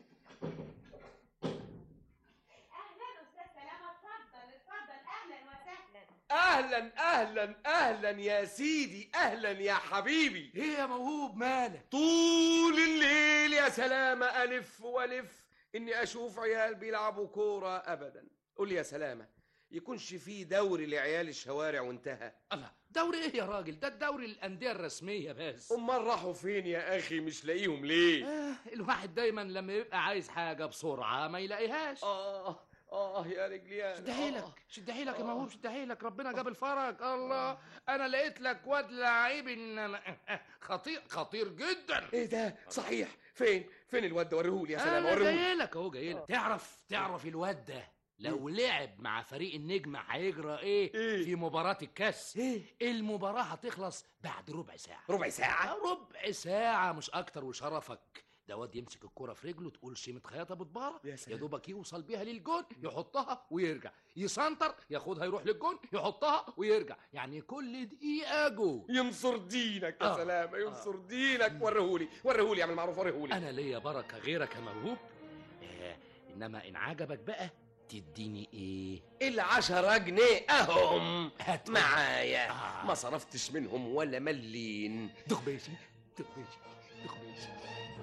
اهلا استاذ سلامه اتفضل اتفضل اهلا وسهلا أهلا أهلا أهلا يا سيدي أهلا يا حبيبي ايه يا موهوب مالك طول الليل يا سلامة ألف وألف إني أشوف عيال بيلعبوا كورة أبدا قول لي يا سلامة يكونش في دوري لعيال الشوارع وانتهى الله دوري ايه يا راجل ده الدوري الانديه الرسميه بس امال راحوا فين يا اخي مش لاقيهم ليه آه الواحد دايما لما يبقى عايز حاجه بسرعه ما يلاقيهاش اه اه يا رجليان شد حيلك شد حيلك يا موهوب شد حيلك ربنا جاب الفرج الله انا لقيت لك واد لعيب انما خطير خطير جدا ايه ده صحيح فين فين الواد ده وريهولي يا سلامة انا وريهولي جاي لك اهو جاي لك تعرف تعرف الواد ده لو لعب مع فريق النجمة هيجرى ايه, إيه؟ في مباراة الكاس إيه؟ المباراة هتخلص بعد ربع ساعة ربع ساعة؟ ربع ساعة مش أكتر وشرفك ده واد يمسك الكرة في رجله تقول شيمة خياطة بتبارة يا يا سلام. دوبك يوصل بيها للجون يحطها ويرجع يسنتر ياخدها يروح للجون يحطها ويرجع يعني كل دقيقة جول ينصر دينك يا آه. سلامة ينصر دينك وريهولي وريهولي يا عم المعروف وريهولي أنا ليا بركة غيرك يا موهوب آه إنما إن عجبك بقى تديني إيه العشرة جنيه اهم هاتهم. معايا آه. ما صرفتش منهم ولا ملين دغبيشي دغبيشي دغبيشي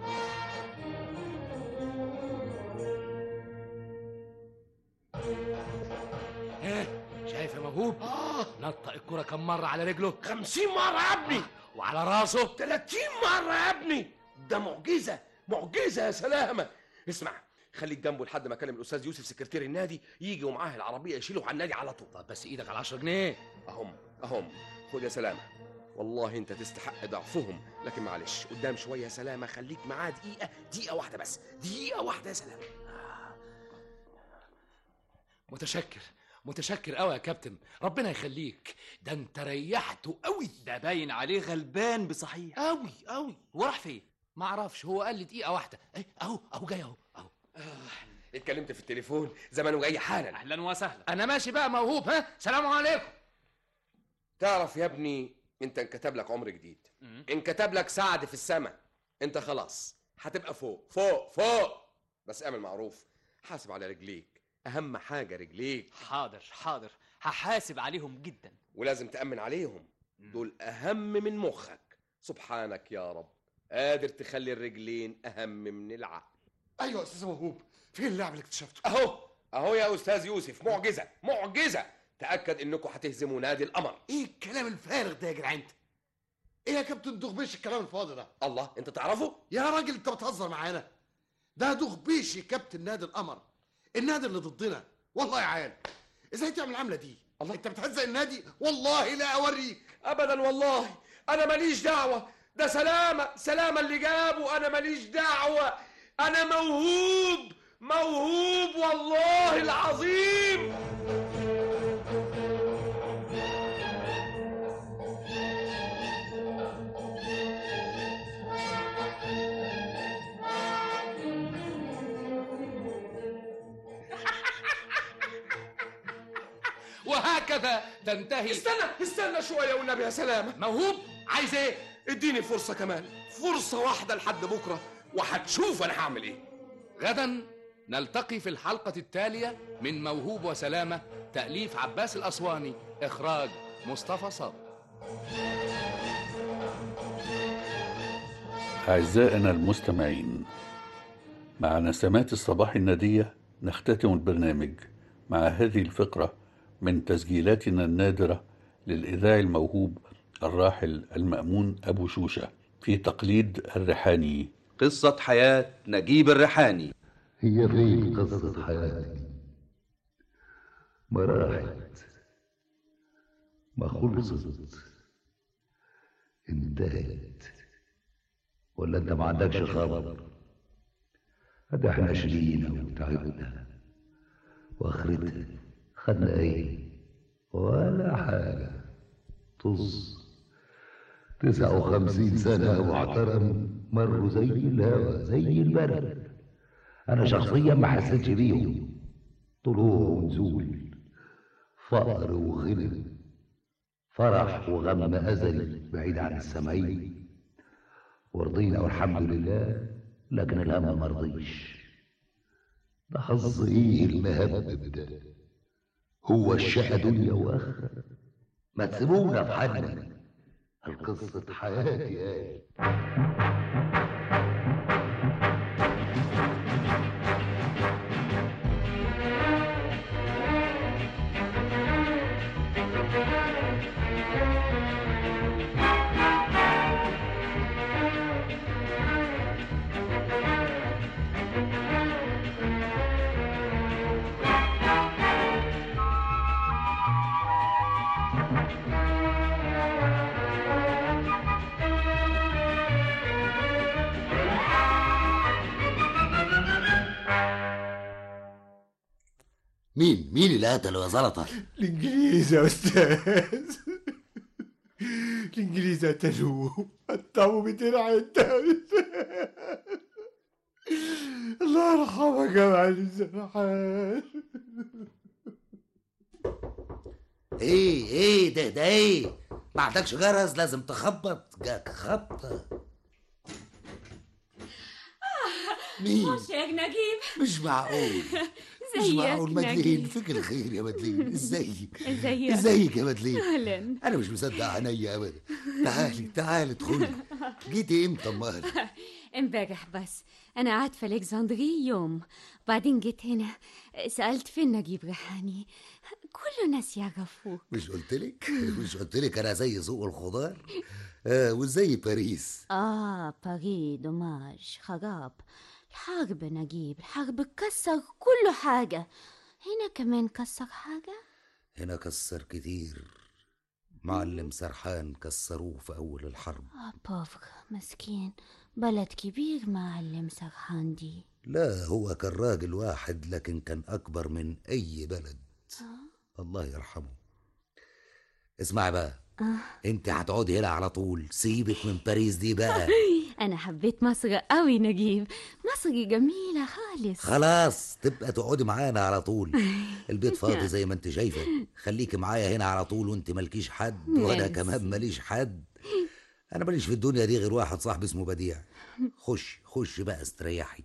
ها شايف يا موهوب آه. نطق الكرة كم مرة على رجله خمسين مرة يا ابني وعلى راسه تلاتين مرة يا ابني ده معجزة معجزة يا سلامة اسمع خليك جنبه لحد ما اكلم الاستاذ يوسف سكرتير النادي يجي ومعاه العربيه يشيله على النادي على طول طب بس ايدك على 10 جنيه اهم اهم خد يا سلامه والله انت تستحق ضعفهم لكن معلش قدام شويه يا سلامه خليك معاه دقيقه دقيقه واحده بس دقيقه واحده يا سلامه متشكر متشكر قوي يا كابتن ربنا يخليك ده انت ريحته قوي ده باين عليه غلبان بصحيح قوي قوي وراح فين ما اعرفش هو قال لي دقيقه واحده ايه اهو اهو جاي اهو اهو اتكلمت في التليفون زمانه جاي حالا اهلا وسهلا انا ماشي بقى موهوب ها سلام عليكم تعرف يا ابني انت انكتب لك عمر جديد انكتب لك سعد في السماء انت خلاص هتبقى فوق فوق فوق بس اعمل معروف حاسب على رجليك اهم حاجه رجليك حاضر حاضر هحاسب عليهم جدا ولازم تامن عليهم دول اهم من مخك سبحانك يا رب قادر تخلي الرجلين اهم من العقل ايوه يا استاذ موهوب فين اللعب اللي اكتشفته اهو اهو يا استاذ يوسف معجزه معجزه تاكد انكم هتهزموا نادي القمر ايه الكلام الفارغ ده يا جدعان انت ايه يا كابتن دغبيش الكلام الفاضي ده الله انت تعرفه يا راجل انت بتهزر معانا ده دغبيشي كابتن نادي القمر النادي اللي ضدنا والله يا عيال ازاي تعمل العمله دي الله انت بتهزق النادي والله لا اوريك ابدا والله انا ماليش دعوه ده سلامه سلامه اللي جابه انا ماليش دعوه انا موهوب موهوب والله العظيم وهكذا تنتهي استنى استنى شويه والنبي يا سلامه موهوب عايز ايه اديني فرصه كمان فرصه واحده لحد بكره وهتشوف انا هعمل ايه غدا نلتقي في الحلقة التالية من موهوب وسلامة تأليف عباس الأسواني إخراج مصطفى صابر أعزائنا المستمعين مع نسمات الصباح الندية نختتم البرنامج مع هذه الفقرة من تسجيلاتنا النادرة للإذاعي الموهوب الراحل المأمون أبو شوشة في تقليد الريحاني قصة حياة نجيب الريحاني هي فين قصة حياتي ما راحت ما خلصت انتهت ولا انت ما عندكش خبر هذا احنا شرينا وتعبنا واخرتها خدنا ايه ولا حاجة طز تسعة وخمسين سنة واحترم مروا زي الهوا زي البرد أنا شخصيا ما حسيتش بيهم طلوع ونزول فقر وغنى فرح وغم أزلي بعيد عن السمعين ورضينا والحمد لله لكن الهم مرضيش ده حظ ايه المهبب ده هو الشقى دنيا واخرة ما تسيبونا في حالنا القصة حياتي ايه مين مين اللي قتله يا زلطه الانجليز يا استاذ الانجليز قتلوه قطعوا بدرع التالت الله يرحمك يا معلم الزرحان ايه ايه ده ده ايه ما عندكش جرس لازم تخبط جاك خبطه مين خش يا نجيب مش معقول مش زيك معقول مدلين نجيب. فيك الخير يا مدلين ازيك ازيك ازيك يا مدلين اهلا انا مش مصدق عينيا ابدا تعالي تعالي ادخلي جيتي امتى امال امبارح بس انا قعدت في الكسندري يوم بعدين جيت هنا سالت فين نجيب ريحاني كل الناس يعرفوه مش قلت لك مش قلت لك انا زي سوق الخضار آه وزي باريس اه باري دوماج خراب الحرب نجيب الحرب كسر كل حاجة هنا كمان كسر حاجة هنا كسر كتير معلم سرحان كسروه في اول الحرب آه بوفر مسكين بلد كبير معلم سرحان دي لا هو كان راجل واحد لكن كان اكبر من اي بلد الله يرحمه اسمعي بقى آه. انت هتقعدي هنا على طول سيبك من باريس دي بقى أنا حبيت مصر قوي نجيب مصر جميلة خالص خلاص تبقى تقعدي معانا على طول البيت فاضي زي ما انت شايفه خليكي معايا هنا على طول وانت مالكيش حد وانا ميرسي. كمان ماليش حد انا ماليش في الدنيا دي غير واحد صاحبي اسمه بديع خش خش بقى استريحي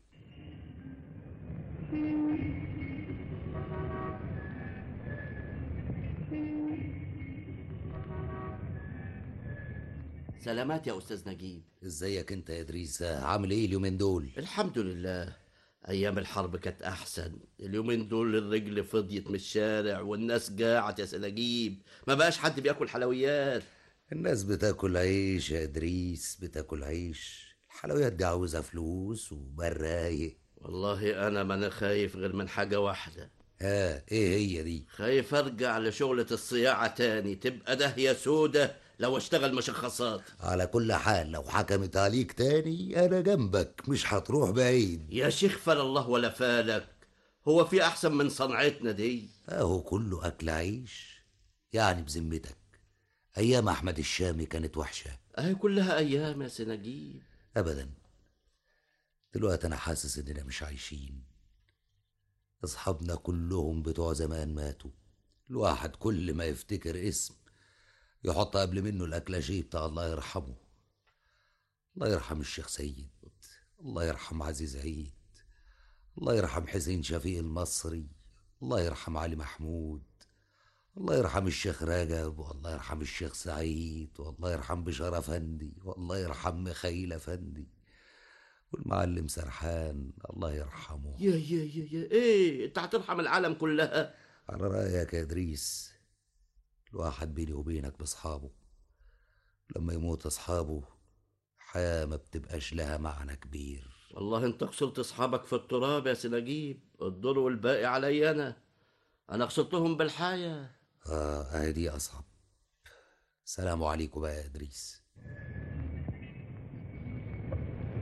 سلامات يا استاذ نجيب ازيك انت يا ادريس عامل ايه اليومين دول الحمد لله ايام الحرب كانت احسن اليومين دول الرجل فضيت من الشارع والناس جاعت يا سناجيب ما بقاش حد بياكل حلويات الناس بتاكل عيش يا ادريس بتاكل عيش الحلويات دي عاوزه فلوس وبرايق والله انا ما انا خايف غير من حاجه واحده ها ايه هي دي خايف ارجع لشغلة الصياعة تاني تبقى داهية سودة لو اشتغل مشخصات على كل حال لو حكمت عليك تاني انا جنبك مش هتروح بعيد يا شيخ فال الله ولا فالك هو في احسن من صنعتنا دي اهو كله اكل عيش يعني بذمتك ايام احمد الشامي كانت وحشه اهي كلها ايام يا سناجيب ابدا دلوقتي انا حاسس اننا مش عايشين اصحابنا كلهم بتوع زمان ماتوا الواحد كل ما يفتكر اسم يحط قبل منه الاكلاشيه بتاع الله يرحمه الله يرحم الشيخ سيد الله يرحم عزيز عيد الله يرحم حسين شفيق المصري الله يرحم علي محمود الله يرحم الشيخ رجب والله يرحم الشيخ سعيد والله يرحم بشار افندي والله يرحم مخيل افندي والمعلم سرحان الله يرحمه يا يا يا يا ايه انت هترحم العالم كلها على رأيك يا إدريس الواحد بيني وبينك بأصحابه لما يموت أصحابه الحياة ما بتبقاش لها معنى كبير والله انت خسرت اصحابك في التراب يا سناجيب الدور والباقي علي انا انا خسرتهم بالحياة آه أهي دي أصعب سلام عليكم بقى يا إدريس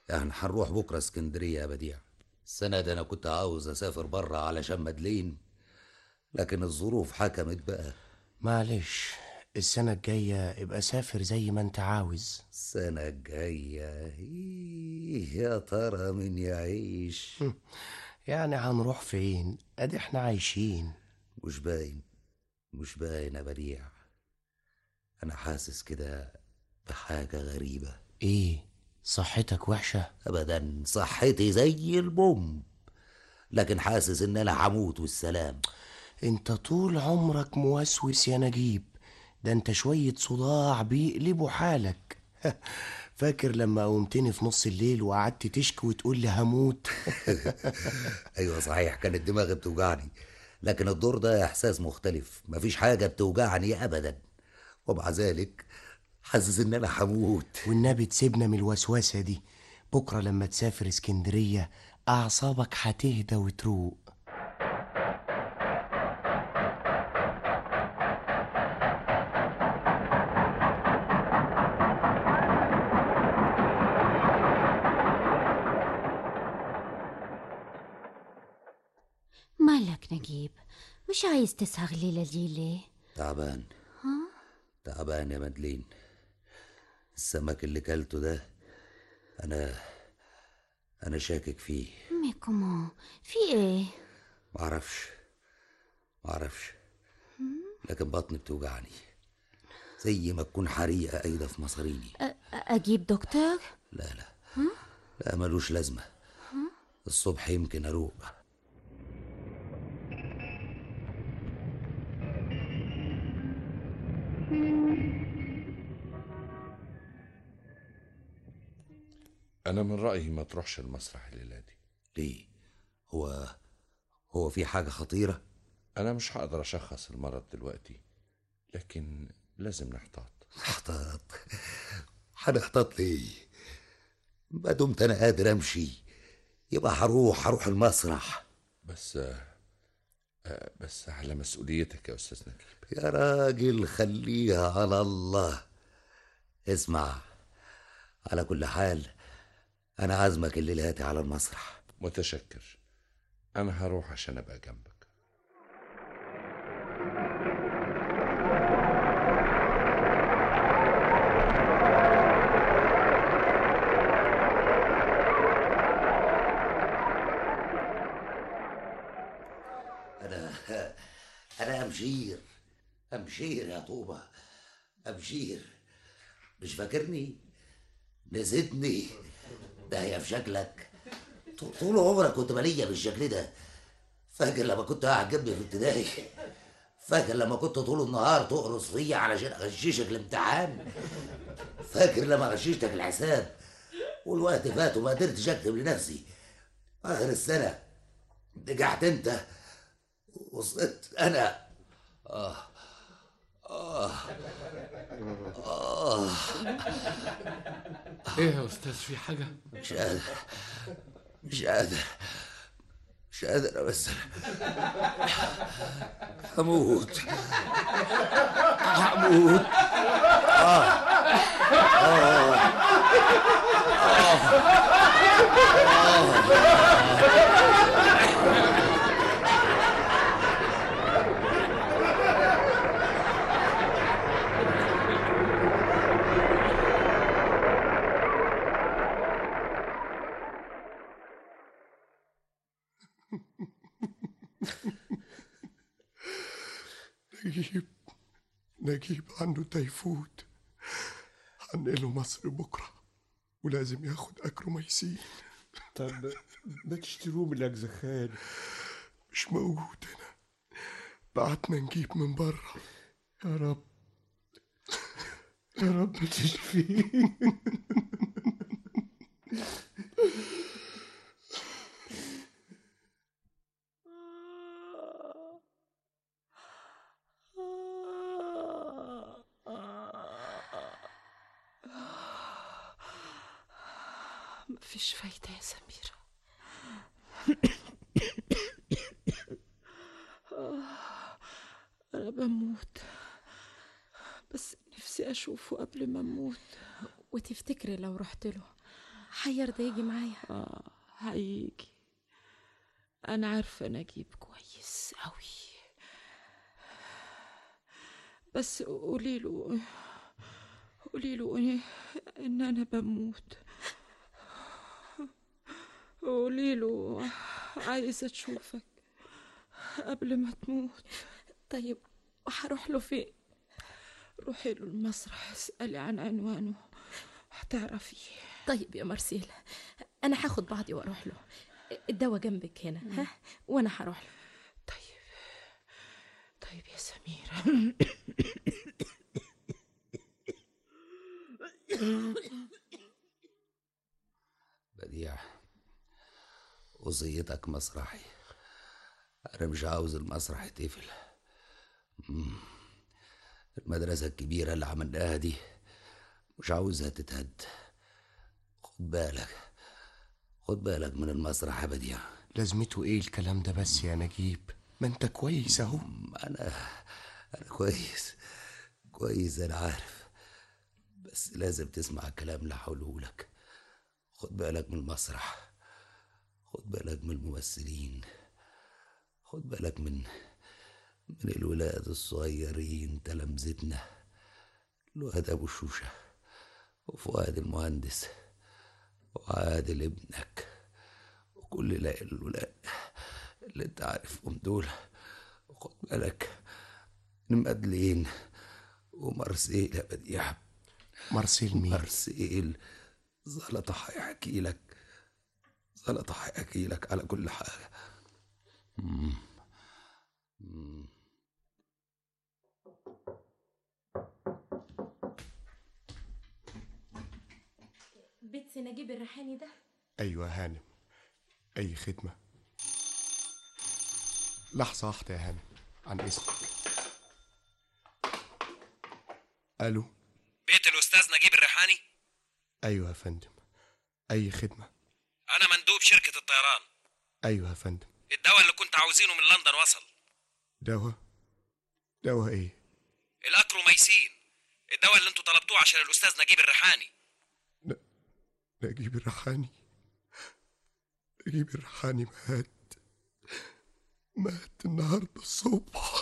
يعني هنروح بكرة اسكندرية يا بديع السنة دي أنا كنت عاوز أسافر برا علشان مدلين لكن الظروف حكمت بقى معلش السنة الجاية ابقى سافر زي ما انت عاوز السنة الجاية إيه يا ترى مين يعيش يعني هنروح فين ادي احنا عايشين مش باين مش باين يا بديع أنا حاسس كده بحاجة غريبة ايه صحتك وحشة أبدا صحتي زي البوم لكن حاسس إن أنا هموت والسلام انت طول عمرك موسوس يا نجيب ده انت شوية صداع بيقلبوا حالك فاكر لما قومتني في نص الليل وقعدت تشكي وتقول لي هموت أيوة صحيح كانت دماغي بتوجعني لكن الدور ده إحساس مختلف مفيش حاجة بتوجعني أبدا ومع ذلك حاسس إن أنا هموت والنبي تسيبنا من الوسوسة دي بكرة لما تسافر اسكندرية أعصابك هتهدى وتروق مالك نجيب مش عايز تسهر الليلة دي ليه؟ تعبان ها؟ تعبان يا مدلين السمك اللي كلته ده أنا أنا شاكك فيه مي كومون في ايه؟ معرفش معرفش لكن بطني بتوجعني زي ما تكون حريقة قايدة في مصاريني أ- أجيب دكتور؟ لا لا ها؟ لا ملوش لازمة ها؟ الصبح يمكن أروق أنا من رأيي ما تروحش المسرح الليلة دي ليه؟ هو هو في حاجة خطيرة؟ أنا مش هقدر أشخص المرض دلوقتي لكن لازم نحتاط نحتاط هنحتاط ليه؟ ما دمت أنا قادر أمشي يبقى هروح هروح المسرح بس آه، بس على مسؤوليتك يا أستاذ نجيب يا راجل خليها على الله اسمع على كل حال أنا عازمك الليلة على المسرح متشكر أنا هروح عشان أبقى جنبك أنا أنا أمشير أمشير يا طوبة أمشير مش فاكرني نسيتني ده هي في شكلك ط- طول عمرك كنت مالية بالشكل ده فاكر لما كنت قاعد جنبي في ابتدائي فاكر لما كنت طول النهار تقرص فيا علشان اغششك الامتحان فاكر لما غششتك الحساب والوقت فات وما قدرتش اكتب لنفسي اخر السنه نجحت انت وصلت انا آه. آه. آه. ايه يا استاذ في حاجه مش قادر مش قادر مش قادر بس هموت هموت آه. آه. نجيب نجيب عنده تيفود هنقله مصر بكرة ولازم ياخد أكروميسين طب ما تشتروه من الأجزخان مش موجود هنا بعتنا نجيب من بره يا رب يا رب تشفيه مفيش فايدة يا سميرة أنا بموت بس نفسي أشوفه قبل ما أموت وتفتكري لو رحت له هيرضى يجي معايا اه هيجي انا عارفه نجيب كويس قوي بس قولي له قولي له إن- ان انا بموت قولي له عايزه اشوفك قبل ما تموت طيب وهروح له فين روحي له المسرح اسالي عن عنوانه هتعرفيه طيب يا مرسيل انا هاخد بعضي واروح له الدواء جنبك هنا ها وانا هروح له طيب يا سميرة بديع وصيتك مسرحي أنا مش عاوز المسرح يتقفل مم. المدرسة الكبيرة اللي عملناها دي مش عاوزها تتهد خد بالك خد بالك من المسرح يا بديع لازمته ايه الكلام ده بس يا نجيب ما انت كويس اهو انا انا كويس كويس انا عارف بس لازم تسمع الكلام اللي هقوله لك خد بالك من المسرح خد بالك من الممثلين خد بالك من من الولاد الصغيرين تلامذتنا الواد ابو شوشه وفؤاد المهندس وعادل ابنك وكل لا- الولاد اللي انت عارفهم دول خد بالك من مدلين ومارسيل يا بديع مارسيل مين؟ مارسيل زلطة هيحكي لك زلطة هيحكي لك على كل حاجة مم. مم. بيت نجيب الريحاني ده ايوه يا هانم اي خدمه لحظه واحده يا هانم عن اذنك الو بيت الأستاذ نجيب الريحاني ايوه يا فندم اي خدمه أنا مندوب شركة الطيران ايوه يا فندم الدواء اللي كنت عاوزينه من لندن وصل دواء دواء ايه الأكروميسين الدواء اللي انتوا طلبتوه عشان الأستاذ نجيب الريحاني نجيب الريحاني نجيب الريحاني مات مات النهارده الصبح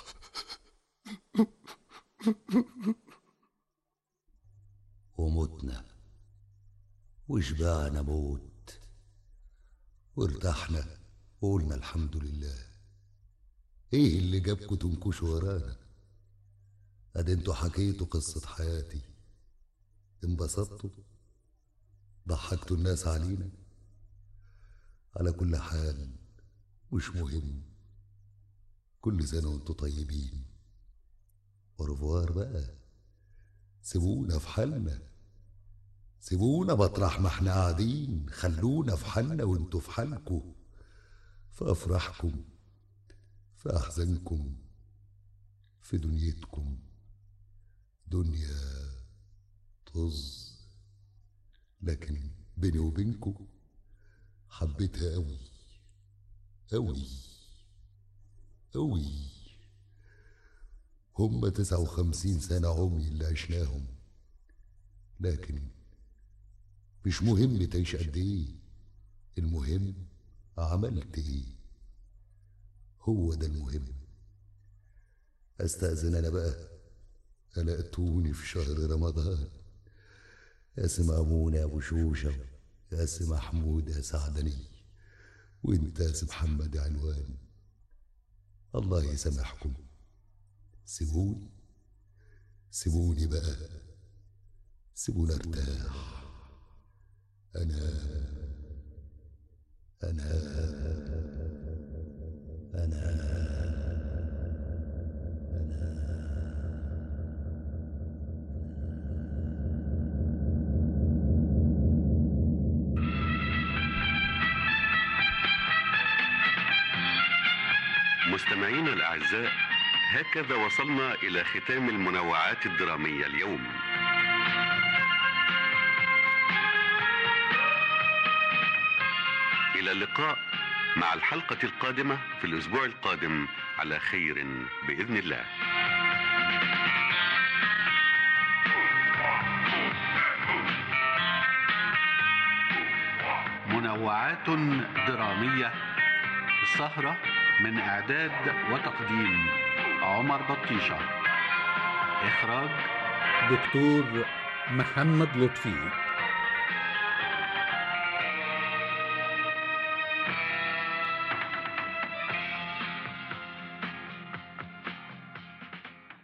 ومتنا وشبعنا موت وارتحنا وقلنا الحمد لله ايه اللي جابكوا تنكشوا ورانا ادي انتوا حكيتوا قصة حياتي انبسطتوا ضحكتوا الناس علينا على كل حال مش مهم كل سنة وانتوا طيبين ورفوار بقى سيبونا في حالنا سيبونا مطرح ما احنا قاعدين خلونا في حالنا وانتوا في حالكم في افراحكم في احزانكم في دنيتكم دنيا طز لكن بيني وبينكم حبيتها قوي قوي قوي هم تسعة وخمسين سنة عمي اللي عشناهم لكن مش مهم تعيش قد ايه المهم عملت ايه هو ده المهم استأذن انا بقى قلقتوني في شهر رمضان يا سي مأمون يا ابو شوشة يا سي محمود يا سعدني وانت يا سي محمد يا عنوان الله يسامحكم سيبوني سيبوني بقى سيبوني ارتاح انا انا انا مستمعينا الأعزاء هكذا وصلنا إلى ختام المنوعات الدرامية اليوم إلى اللقاء مع الحلقة القادمة في الأسبوع القادم على خير بإذن الله منوعات درامية السهرة من إعداد وتقديم عمر بطيشة إخراج دكتور محمد لطفي